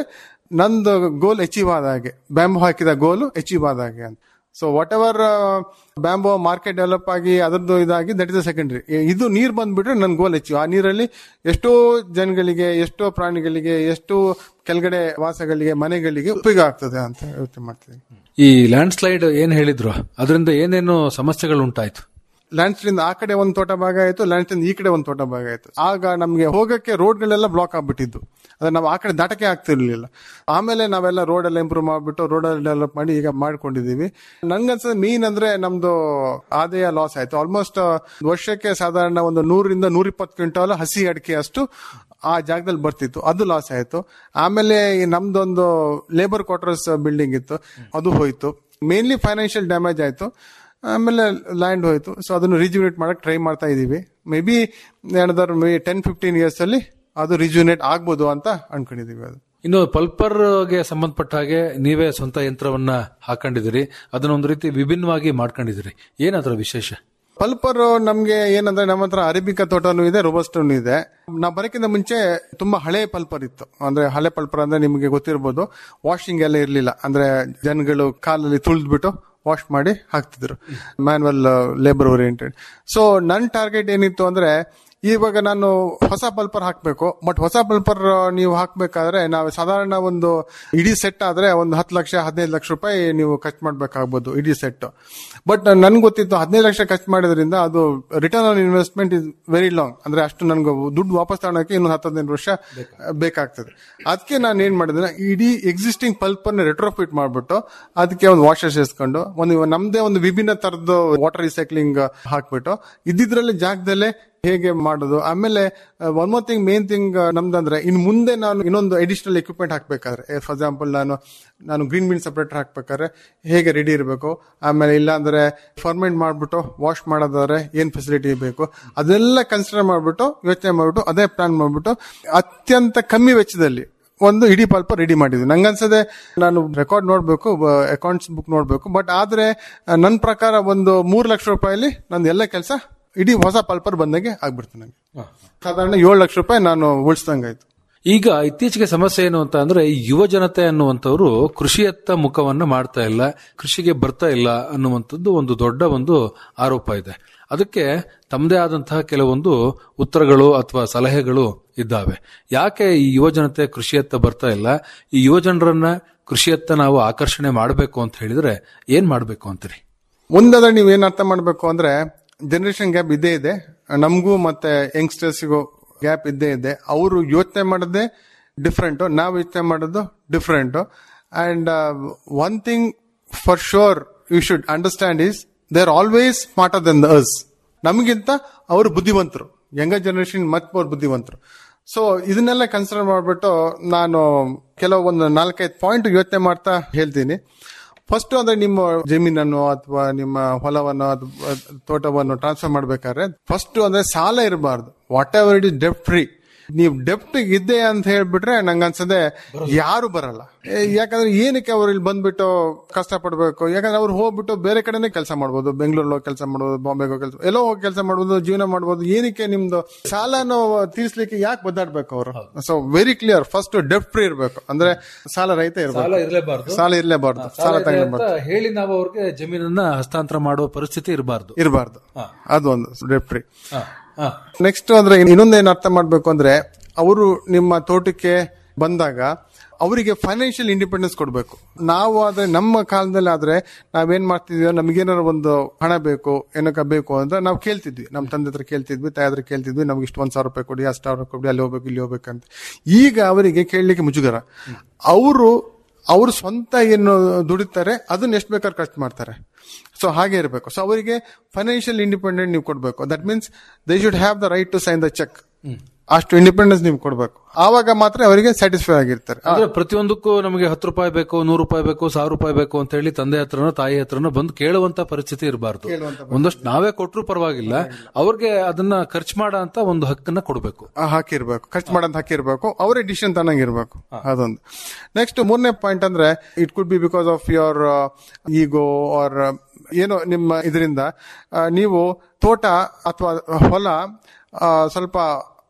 ನಂದು ಗೋಲ್ ಅಚೀವ್ ಆದ ಹಾಗೆ ಬ್ಯಾಂಬು ಹಾಕಿದ ಗೋಲು ಅಚೀವ್ ಆದ ಹಾಗೆ ಅಂತ so whatever bamboo market develop ಆಗಿ ಅದರದ್ದು ಇದಾಗಿ ದಟ್ ಇಸ್ ದ ಸೆಕೆಂಡ್ರಿ ಇದು ನೀರು ಬಂದ್ಬಿಟ್ರೆ ನನ್ನ ಗೋಲ್ ಅಚೀವ್ ಆ ನೀರಲ್ಲಿ ಎಷ್ಟೋ ಜನಗಳಿಗೆ ಎಷ್ಟೋ ಪ್ರಾಣಿಗಳಿಗೆ ಎಷ್ಟೋ ಕೆಳಗಡೆ ವಾಸಗಳಿಗೆ ಮನೆಗಳಿಗೆ ಉಪಯೋಗ ಆಗ್ತದೆ ಅಂತ ಯೋಚನೆ ಮಾಡ್ತೀನಿ ಈ ಲ್ಯಾಂಡ್ ಸ್ಲೈಡ್ ಏನ್ ಹೇಳಿದ್ರು ಅದರಿಂದ ಏನೇನು ಸಮಸ್ಯೆಗಳು ಉಂಟಾಯ್ತು ಲ್ಯಾಂಡ್ಸ್ಲಿಂದ ಆ ಕಡೆ ಒಂದು ತೋಟ ಭಾಗ ಆಯ್ತು ಲ್ಯಾಂಡ್ಸ್ಲಿಂದ ಈ ಕಡೆ ಒಂದು ತೋಟ ಭಾಗ ಆಯ್ತು ಆಗ ನಮಗೆ ಹೋಗಕ್ಕೆ ರೋಡ್ಗಳೆಲ್ಲ ಬ್ಲಾಕ್ ಆಗ್ಬಿಟ್ಟಿದ್ದು ಅದ್ರ ನಾವು ಆ ಕಡೆ ದಾಟಕ್ಕೆ ಆಗ್ತಿರ್ಲಿಲ್ಲ ಆಮೇಲೆ ನಾವೆಲ್ಲ ರೋಡ್ ಎಲ್ಲ ಇಂಪ್ರೂವ್ ಮಾಡ್ಬಿಟ್ಟು ರೋಡ್ ಎಲ್ಲ ಡೆವಲಪ್ ಮಾಡಿ ಈಗ ಮಾಡ್ಕೊಂಡಿದೀವಿ ನನ್ಗನ್ಸದ ಮೀನ್ ಅಂದ್ರೆ ನಮ್ದು ಆದಾಯ ಲಾಸ್ ಆಯ್ತು ಆಲ್ಮೋಸ್ಟ್ ವರ್ಷಕ್ಕೆ ಸಾಧಾರಣ ಒಂದು ನೂರಿಂದ ನೂರಿಪ್ಪತ್ತು ಕ್ವಿಂಟಾಲ್ ಹಸಿ ಅಡಿಕೆ ಅಷ್ಟು ಆ ಜಾಗದಲ್ಲಿ ಬರ್ತಿತ್ತು ಅದು ಲಾಸ್ ಆಯ್ತು ಆಮೇಲೆ ಈ ನಮ್ದೊಂದು ಲೇಬರ್ ಕ್ವಾರ್ಟರ್ಸ್ ಬಿಲ್ಡಿಂಗ್ ಇತ್ತು ಅದು ಹೋಯ್ತು ಮೇನ್ಲಿ ಫೈನಾನ್ಷಿಯಲ್ ಡ್ಯಾಮೇಜ್ ಆಯ್ತು ಆಮೇಲೆ ಲ್ಯಾಂಡ್ ಹೋಯ್ತು ಸೊ ಅದನ್ನು ರಿಜ್ಯುನೇಟ್ ಮಾಡಕ್ ಟ್ರೈ ಮಾಡ್ತಾ ಇದೀವಿ ಮೇ ಬಿ ಏನದಾದ್ರು ಮೇ ಟೆನ್ ಫಿಫ್ಟೀನ್ ಇಯರ್ಸ್ ಅಲ್ಲಿ ಅದು ರಿಜ್ಯುನೇಟ್ ಆಗ್ಬೋದು ಅಂತ ಅನ್ಕೊಂಡಿದೀವಿ ಅದು ಇನ್ನು ಪಲ್ಪರ್ಗೆ ಸಂಬಂಧಪಟ್ಟ ಹಾಗೆ ನೀವೇ ಸ್ವಂತ ಯಂತ್ರವನ್ನ ಹಾಕೊಂಡಿದ್ದೀರಿ ಅದನ್ನ ಒಂದು ರೀತಿ ವಿಭಿನ್ನವಾಗಿ ಮಾಡ್ಕೊಂಡಿದ್ದೀರಿ ಏನದ್ರ ವಿಶೇಷ ಪಲ್ಪರ್ ನಮ್ಗೆ ಏನಂದ್ರೆ ನಮ್ಮ ಹತ್ರ ಅರೇಬಿಕಾ ತೋಟನೂ ಇದೆ ರೋಬಸ್ಟನು ಇದೆ ನಾವು ಬರಕ್ಕಿಂತ ಮುಂಚೆ ತುಂಬಾ ಹಳೆ ಪಲ್ಪರ್ ಇತ್ತು ಅಂದ್ರೆ ಹಳೆ ಪಲ್ಪರ್ ಅಂದ್ರೆ ನಿಮಗೆ ಗೊತ್ತಿರ್ಬೋದು ವಾಷಿಂಗ್ ಎಲ್ಲ ಇರ್ಲಿಲ್ಲ ಅಂದ್ರೆ ಜನಗಳು ಕಾಲಲ್ಲಿ ತುಳಿದ್ಬಿಟ್ಟು ವಾಶ್ ಮಾಡಿ ಹಾಕ್ತಿದ್ರು ಮ್ಯಾನ್ಯಲ್ ಲೇಬರ್ ಓರಿಯೆಂಟೆಡ್ ಸೊ ನನ್ನ ಟಾರ್ಗೆಟ್ ಏನಿತ್ತು ಅಂದ್ರೆ ಇವಾಗ ನಾನು ಹೊಸ ಪಲ್ಪರ್ ಹಾಕ್ಬೇಕು ಬಟ್ ಹೊಸ ಪಲ್ಪರ್ ನೀವು ಹಾಕ್ಬೇಕಾದ್ರೆ ನಾವು ಸಾಧಾರಣ ಒಂದು ಇಡೀ ಸೆಟ್ ಆದ್ರೆ ಒಂದು ಹತ್ತು ಲಕ್ಷ ಹದಿನೈದು ಲಕ್ಷ ರೂಪಾಯಿ ನೀವು ಖರ್ಚು ಮಾಡ್ಬೇಕಾಗ್ಬೋದು ಇಡೀ ಸೆಟ್ ಬಟ್ ನನ್ಗೆ ಗೊತ್ತಿತ್ತು ಹದಿನೈದು ಲಕ್ಷ ಖರ್ಚು ಮಾಡಿದ್ರಿಂದ ಅದು return on investment is very long ಅಂದ್ರೆ ಅಷ್ಟು ನನ್ಗೆ ದುಡ್ಡು ವಾಪಸ್ ತಗೊಳಕ್ಕೆ ಇನ್ನೊಂದು ಹತ್ತು ಹದಿನೈದು ವರ್ಷ ಬೇಕಾಗ್ತದೆ ಅದಕ್ಕೆ ನಾನು ಏನ್ ಮಾಡಿದ್ರೆ ಇಡೀ ಎಕ್ಸಿಸ್ಟಿಂಗ್ ಪಲ್ಪ್ ಅನ್ನು ರೆಟ್ರೋಫಿಟ್ ಮಾಡ್ಬಿಟ್ಟು ಅದಕ್ಕೆ ಒಂದು ವಾಷರ್ ಸೇರಿಸ್ಕೊಂಡು ಒಂದು ನಮ್ದೇ ಒಂದು ವಿಭಿನ್ನ ತರದ್ದು ವಾಟರ್ ರಿಸೈಕ್ಲಿಂಗ್ ಹಾಕ್ಬಿಟ್ಟು ಇದ್ದಿದ್ರಲ್ಲಿ ಜಾಗದಲ್ಲೇ ಹೇಗೆ ಮಾಡೋದು ಆಮೇಲೆ one more thing main thing ನಮ್ದಂದ್ರೆ ಇನ್ ಮುಂದೆ ನಾನು ಇನ್ನೊಂದು ಅಡಿಷನಲ್ ಎಕ್ವಿಪ್ಮೆಂಟ್ ಹಾಕ್ಬೇಕಾದ್ರೆ ಫಾರ್ ಎಕ್ಸಾಂಪಲ್ ನಾನು ನಾನು ಗ್ರೀನ್ ಬೀನ್ ಸಪ್ರೇಟರ್ ಹಾಕ್ಬೇಕಾದ್ರೆ ಹೇಗೆ ರೆಡಿ ಇರಬೇಕು ಆಮೇಲೆ ಇಲ್ಲ ಅಂದ್ರೆ ಫರ್ಮೆಂಟ್ ಮಾಡ್ಬಿಟ್ಟು ವಾಶ್ ಮಾಡೋದಾದ್ರೆ ಏನ್ ಫೆಸಿಲಿಟಿ ಬೇಕು ಅದೆಲ್ಲ ಕನ್ಸಿಡರ್ ಮಾಡ್ಬಿಟ್ಟು ಯೋಚನೆ ಮಾಡ್ಬಿಟ್ಟು ಅದೇ ಪ್ಲಾನ್ ಮಾಡ್ಬಿಟ್ಟು ಅತ್ಯಂತ ಕಮ್ಮಿ ವೆಚ್ಚದಲ್ಲಿ ಒಂದು ಇಡೀ ಪಲ್ಪ ರೆಡಿ ಮಾಡಿದ್ವಿ ನಂಗನ್ಸದೆ ನಾನು ರೆಕಾರ್ಡ್ ನೋಡ್ಬೇಕು ಅಕೌಂಟ್ಸ್ ಬುಕ್ ನೋಡ್ಬೇಕು ಬಟ್ ಆದ್ರೆ ನನ್ನ ಪ್ರಕಾರ ಒಂದು ಮೂರು ಲಕ್ಷ ರೂಪಾಯಿಲಿ ನಂದು ಎಲ್ಲ ಕೆಲಸ ಇಡೀ ಹೊಸ ಪಲ್ಪರ್ ಬಂದಂಗೆ ಆಗ್ಬಿಡ್ತು ನಂಗೆ ಸಾಧಾರಣ ಏಳು ಲಕ್ಷ ರೂಪಾಯಿ ನಾನು ಉಳಿಸ್ದಂಗಾಯ್ತು ಈಗ ಇತ್ತೀಚೆಗೆ ಸಮಸ್ಯೆ ಏನು ಅಂತ ಅಂದ್ರೆ ಈ ಯುವ ಜನತೆ ಅನ್ನುವಂಥವ್ರು ಕೃಷಿಯತ್ತ ಮುಖವನ್ನ ಮಾಡ್ತಾ ಇಲ್ಲ ಕೃಷಿಗೆ ಬರ್ತಾ ಇಲ್ಲ ಅನ್ನುವಂಥದ್ದು ಒಂದು ದೊಡ್ಡ ಒಂದು ಆರೋಪ ಇದೆ ಅದಕ್ಕೆ ತಮ್ಮದೇ ಆದಂತಹ ಕೆಲವೊಂದು ಉತ್ತರಗಳು ಅಥವಾ ಸಲಹೆಗಳು ಇದ್ದಾವೆ ಯಾಕೆ ಈ ಯುವ ಜನತೆ ಕೃಷಿಯತ್ತ ಬರ್ತಾ ಇಲ್ಲ ಈ ಯುವ ಜನರನ್ನ ಕೃಷಿಯತ್ತ ನಾವು ಆಕರ್ಷಣೆ ಮಾಡಬೇಕು ಅಂತ ಹೇಳಿದ್ರೆ ಏನ್ ಮಾಡಬೇಕು ಅಂತೀರಿ ಮುಂದಾದ್ರೆ ನೀವು ಏನ್ ಅರ್ಥ ಮಾಡ್ಬೇಕು ಅಂದ್ರೆ ಜನರೇಷನ್ ಗ್ಯಾಪ್ ಇದ್ದೇ ಇದೆ ನಮಗೂ ಮತ್ತೆ ಯಂಗ್ಸ್ಟರ್ಸ್ಗೂ ಗ್ಯಾಪ್ ಇದ್ದೇ ಇದೆ ಅವರು ಯೋಚನೆ ಮಾಡೋದೇ ಡಿಫ್ರೆಂಟ್ ನಾವು ಯೋಚನೆ ಮಾಡೋದು different and one thing for sure you should understand is they are always smarter than the us ನಮಗಿಂತ ಅವರು ಬುದ್ಧಿವಂತರು ಯಂಗರ್ ಜನರೇಷನ್ ಮತ್ ಮೋರ್ ಬುದ್ಧಿವಂತರು ಸೊ ಇದನ್ನೆಲ್ಲ ಕನ್ಸಿಡರ್ ಮಾಡ್ಬಿಟ್ಟು ನಾನು ಕೆಲವೊಂದು ನಾಲ್ಕೈದು ಪಾಯಿಂಟ್ ಯೋಚನೆ ಮಾಡ್ತಾ ಹೇಳ್ತೀನಿ ಫಸ್ಟ್ ಅಂದ್ರೆ ನಿಮ್ಮ ಜಮೀನನ್ನು ಅಥವಾ ನಿಮ್ಮ ಹೊಲವನ್ನು ಅಥವಾ ತೋಟವನ್ನು ಟ್ರಾನ್ಸ್ಫರ್ ಮಾಡ್ಬೇಕಾದ್ರೆ ಫಸ್ಟ್ ಅಂದ್ರೆ ಸಾಲ ಇರಬಾರ್ದು what ever it is deft free ನೀವು ಡೆಪ್ಟ್ ಇದ್ದೆ ಅಂತ ಹೇಳ್ಬಿಟ್ರೆ ನಂಗೆ ಅನ್ಸದೆ ಯಾರು ಬರಲ್ಲ ಏ, ಯಾಕಂದ್ರೆ ಏನಕ್ಕೆ ಅವ್ರು ಇಲ್ಲಿ ಬಂದ್ಬಿಟ್ಟು ಕಷ್ಟ ಪಡ್ಬೇಕು ಯಾಕಂದ್ರೆ ಅವ್ರು ಹೋಗ್ಬಿಟ್ಟು ಬೇರೆ ಕಡೆನೇ ಕೆಲಸ ಮಾಡ್ಬೋದು ಬೆಂಗಳೂರಲ್ಲಿ ಹೋಗಿ ಕೆಲಸ ಮಾಡ್ಬೋದು ಬಾಂಬೆಗೆ ಹೋಗಿ ಕೆಲಸ ಎಲ್ಲೋ ಹೋಗಿ ಕೆಲಸ ಮಾಡ್ಬೋದು ಜೀವನ ಮಾಡ್ಬೋದು ಏನಕ್ಕೆ ನಿಮ್ದು ಸಾಲನು ತೀರ್ಸ್ಲಿಕ್ಕೆ ಯಾಕೆ ಬದ್ದಾಡ್ಬೇಕು ಅವರು ಸೊ ವೆರಿ ಕ್ಲಿಯರ್ ಫಸ್ಟ್ ಡೆಪ್ಟ್ ಫ್ರೀ ಇರಬೇಕು ಅಂದ್ರೆ ಸಾಲ ರಹಿತ ಇರಬೇಕು ಇರಲೇಬಾರ್ದು ಸಾಲ ಇರ್ಲೇಬಾರ್ದು ಸಾಲ ತಗೊಳ್ಬಾರ್ದು ಹೇಳಿ ನಾವು ಅವ್ರಿಗೆ ಜಮೀನನ್ನ ಹಸ್ತಾಂತರ ಮಾಡುವ ಪರಿಸ್ಥಿತಿ ಇರಬಾರ್ದು ಇರಬಾರ್ದು ಅದೊಂದು ಡೆಪ್ಟ್ ಫ್ರೀ ನೆಕ್ಸ್ಟ್ ಅಂದ್ರೆ ಇನ್ನೊಂದು ಏನ್ ಅರ್ಥ ಮಾಡ್ಬೇಕು ಅಂದ್ರೆ ಅವರು ನಿಮ್ಮ ತೋಟಕ್ಕೆ ಬಂದಾಗ ಅವರಿಗೆ ಫೈನಾನ್ಷಿಯಲ್ ಇಂಡಿಪೆಂಡೆನ್ಸ್ ಕೊಡಬೇಕು ನಾವು ಆದ್ರೆ ನಮ್ಮ ಕಾಲದಲ್ಲಿ ಆದ್ರೆ ನಾವೇನ್ ಮಾಡ್ತಿದ್ವಿ ನಮಗೇನಾದ್ರು ಒಂದು ಹಣ ಬೇಕು ಏನಕ್ಕ ಬೇಕು ಅಂದ್ರೆ ನಾವು ಕೇಳ್ತಿದ್ವಿ ನಮ್ಮ ತಂದೆ ಹತ್ರ ಕೇಳ್ತಿದ್ವಿ ತಾಯಿ ಹತ್ರ ಕೇಳ್ತಿದ್ವಿ ನಮ್ಗೆ ಇಷ್ಟು ಒಂದ್ ಸಾವಿರ ರೂಪಾಯಿ ಕೊಡಿ ಅಷ್ಟು ಸಾವಿರ ರೂಪಾಯಿ ಕೊಡಿ ಅಲ್ಲಿ ಹೋಗ್ಬೇಕು ಇಲ್ಲಿ ಹೋಗ್ಬೇಕಂತ ಈಗ ಅವರಿಗೆ ಕೇಳಲಿಕ್ಕೆ ಮುಜುಗರ ಅವರು ಅವರು ಸ್ವಂತ ಏನು ದುಡಿತಾರೆ ಅದನ್ನ ಎಷ್ಟು ಬೇಕಾದ್ರೆ ಖರ್ಚು ಮಾಡ್ತಾರೆ ಸೊ ಹಾಗೆ ಇರಬೇಕು ಸೊ ಅವರಿಗೆ ಫೈನಾನ್ಷಿಯಲ್ ಇಂಡಿಪೆಂಡೆಂಟ್ ನೀವು ಕೊಡಬೇಕು that means they should have the right to sign the cheque ಅಷ್ಟು ಇಂಡಿಪೆಂಡೆನ್ಸ್ ನೀವು ಕೊಡಬೇಕು ಆವಾಗ ಮಾತ್ರ ಅವರಿಗೆ ಸ್ಯಾಟಿಸ್ಫೈ ಆಗಿರ್ತಾರೆ ಅಂದ್ರೆ ಪ್ರತಿಯೊಂದಕ್ಕೂ ನಮಗೆ ಹತ್ತು ರೂಪಾಯಿ ಬೇಕು ನೂರು ರೂಪಾಯಿ ಬೇಕು ಸಾವಿರ ರೂಪಾಯಿ ಬೇಕು ಅಂತ ಹೇಳಿ ತಂದೆ ಹತ್ರನೋ ತಾಯಿ ಹತ್ರನೋ ಬಂದು ಕೇಳುವಂತ ಪರಿಸ್ಥಿತಿ ಇರಬಾರ್ದು ಒಂದಷ್ಟು ನಾವೇ ಕೊಟ್ಟರು ಪರವಾಗಿಲ್ಲ ಅವ್ರಿಗೆ ಅದನ್ನ ಖರ್ಚು ಮಾಡೋ ಅಂತ ಒಂದು ಹಕ್ಕನ್ನ ಕೊಡಬೇಕು ಆ, ಹಾಕಿರ್ಬೇಕು ಖರ್ಚು ಮಾಡೋದು ಹಾಕಿರ್ಬೇಕು ಅವರೇ ಡಿಸಿಷನ್ ತನ್ನಂಗಿರ್ಬೇಕು ಅದೊಂದು ನೆಕ್ಸ್ಟ್ ಮೂರನೇ ಪಾಯಿಂಟ್ ಅಂದ್ರೆ it could be because of your ego or ಏನೋ ನಿಮ್ಮ ಇದರಿಂದ ನೀವು ತೋಟ ಅಥವಾ ಹೊಲ ಆ, ಸ್ವಲ್ಪ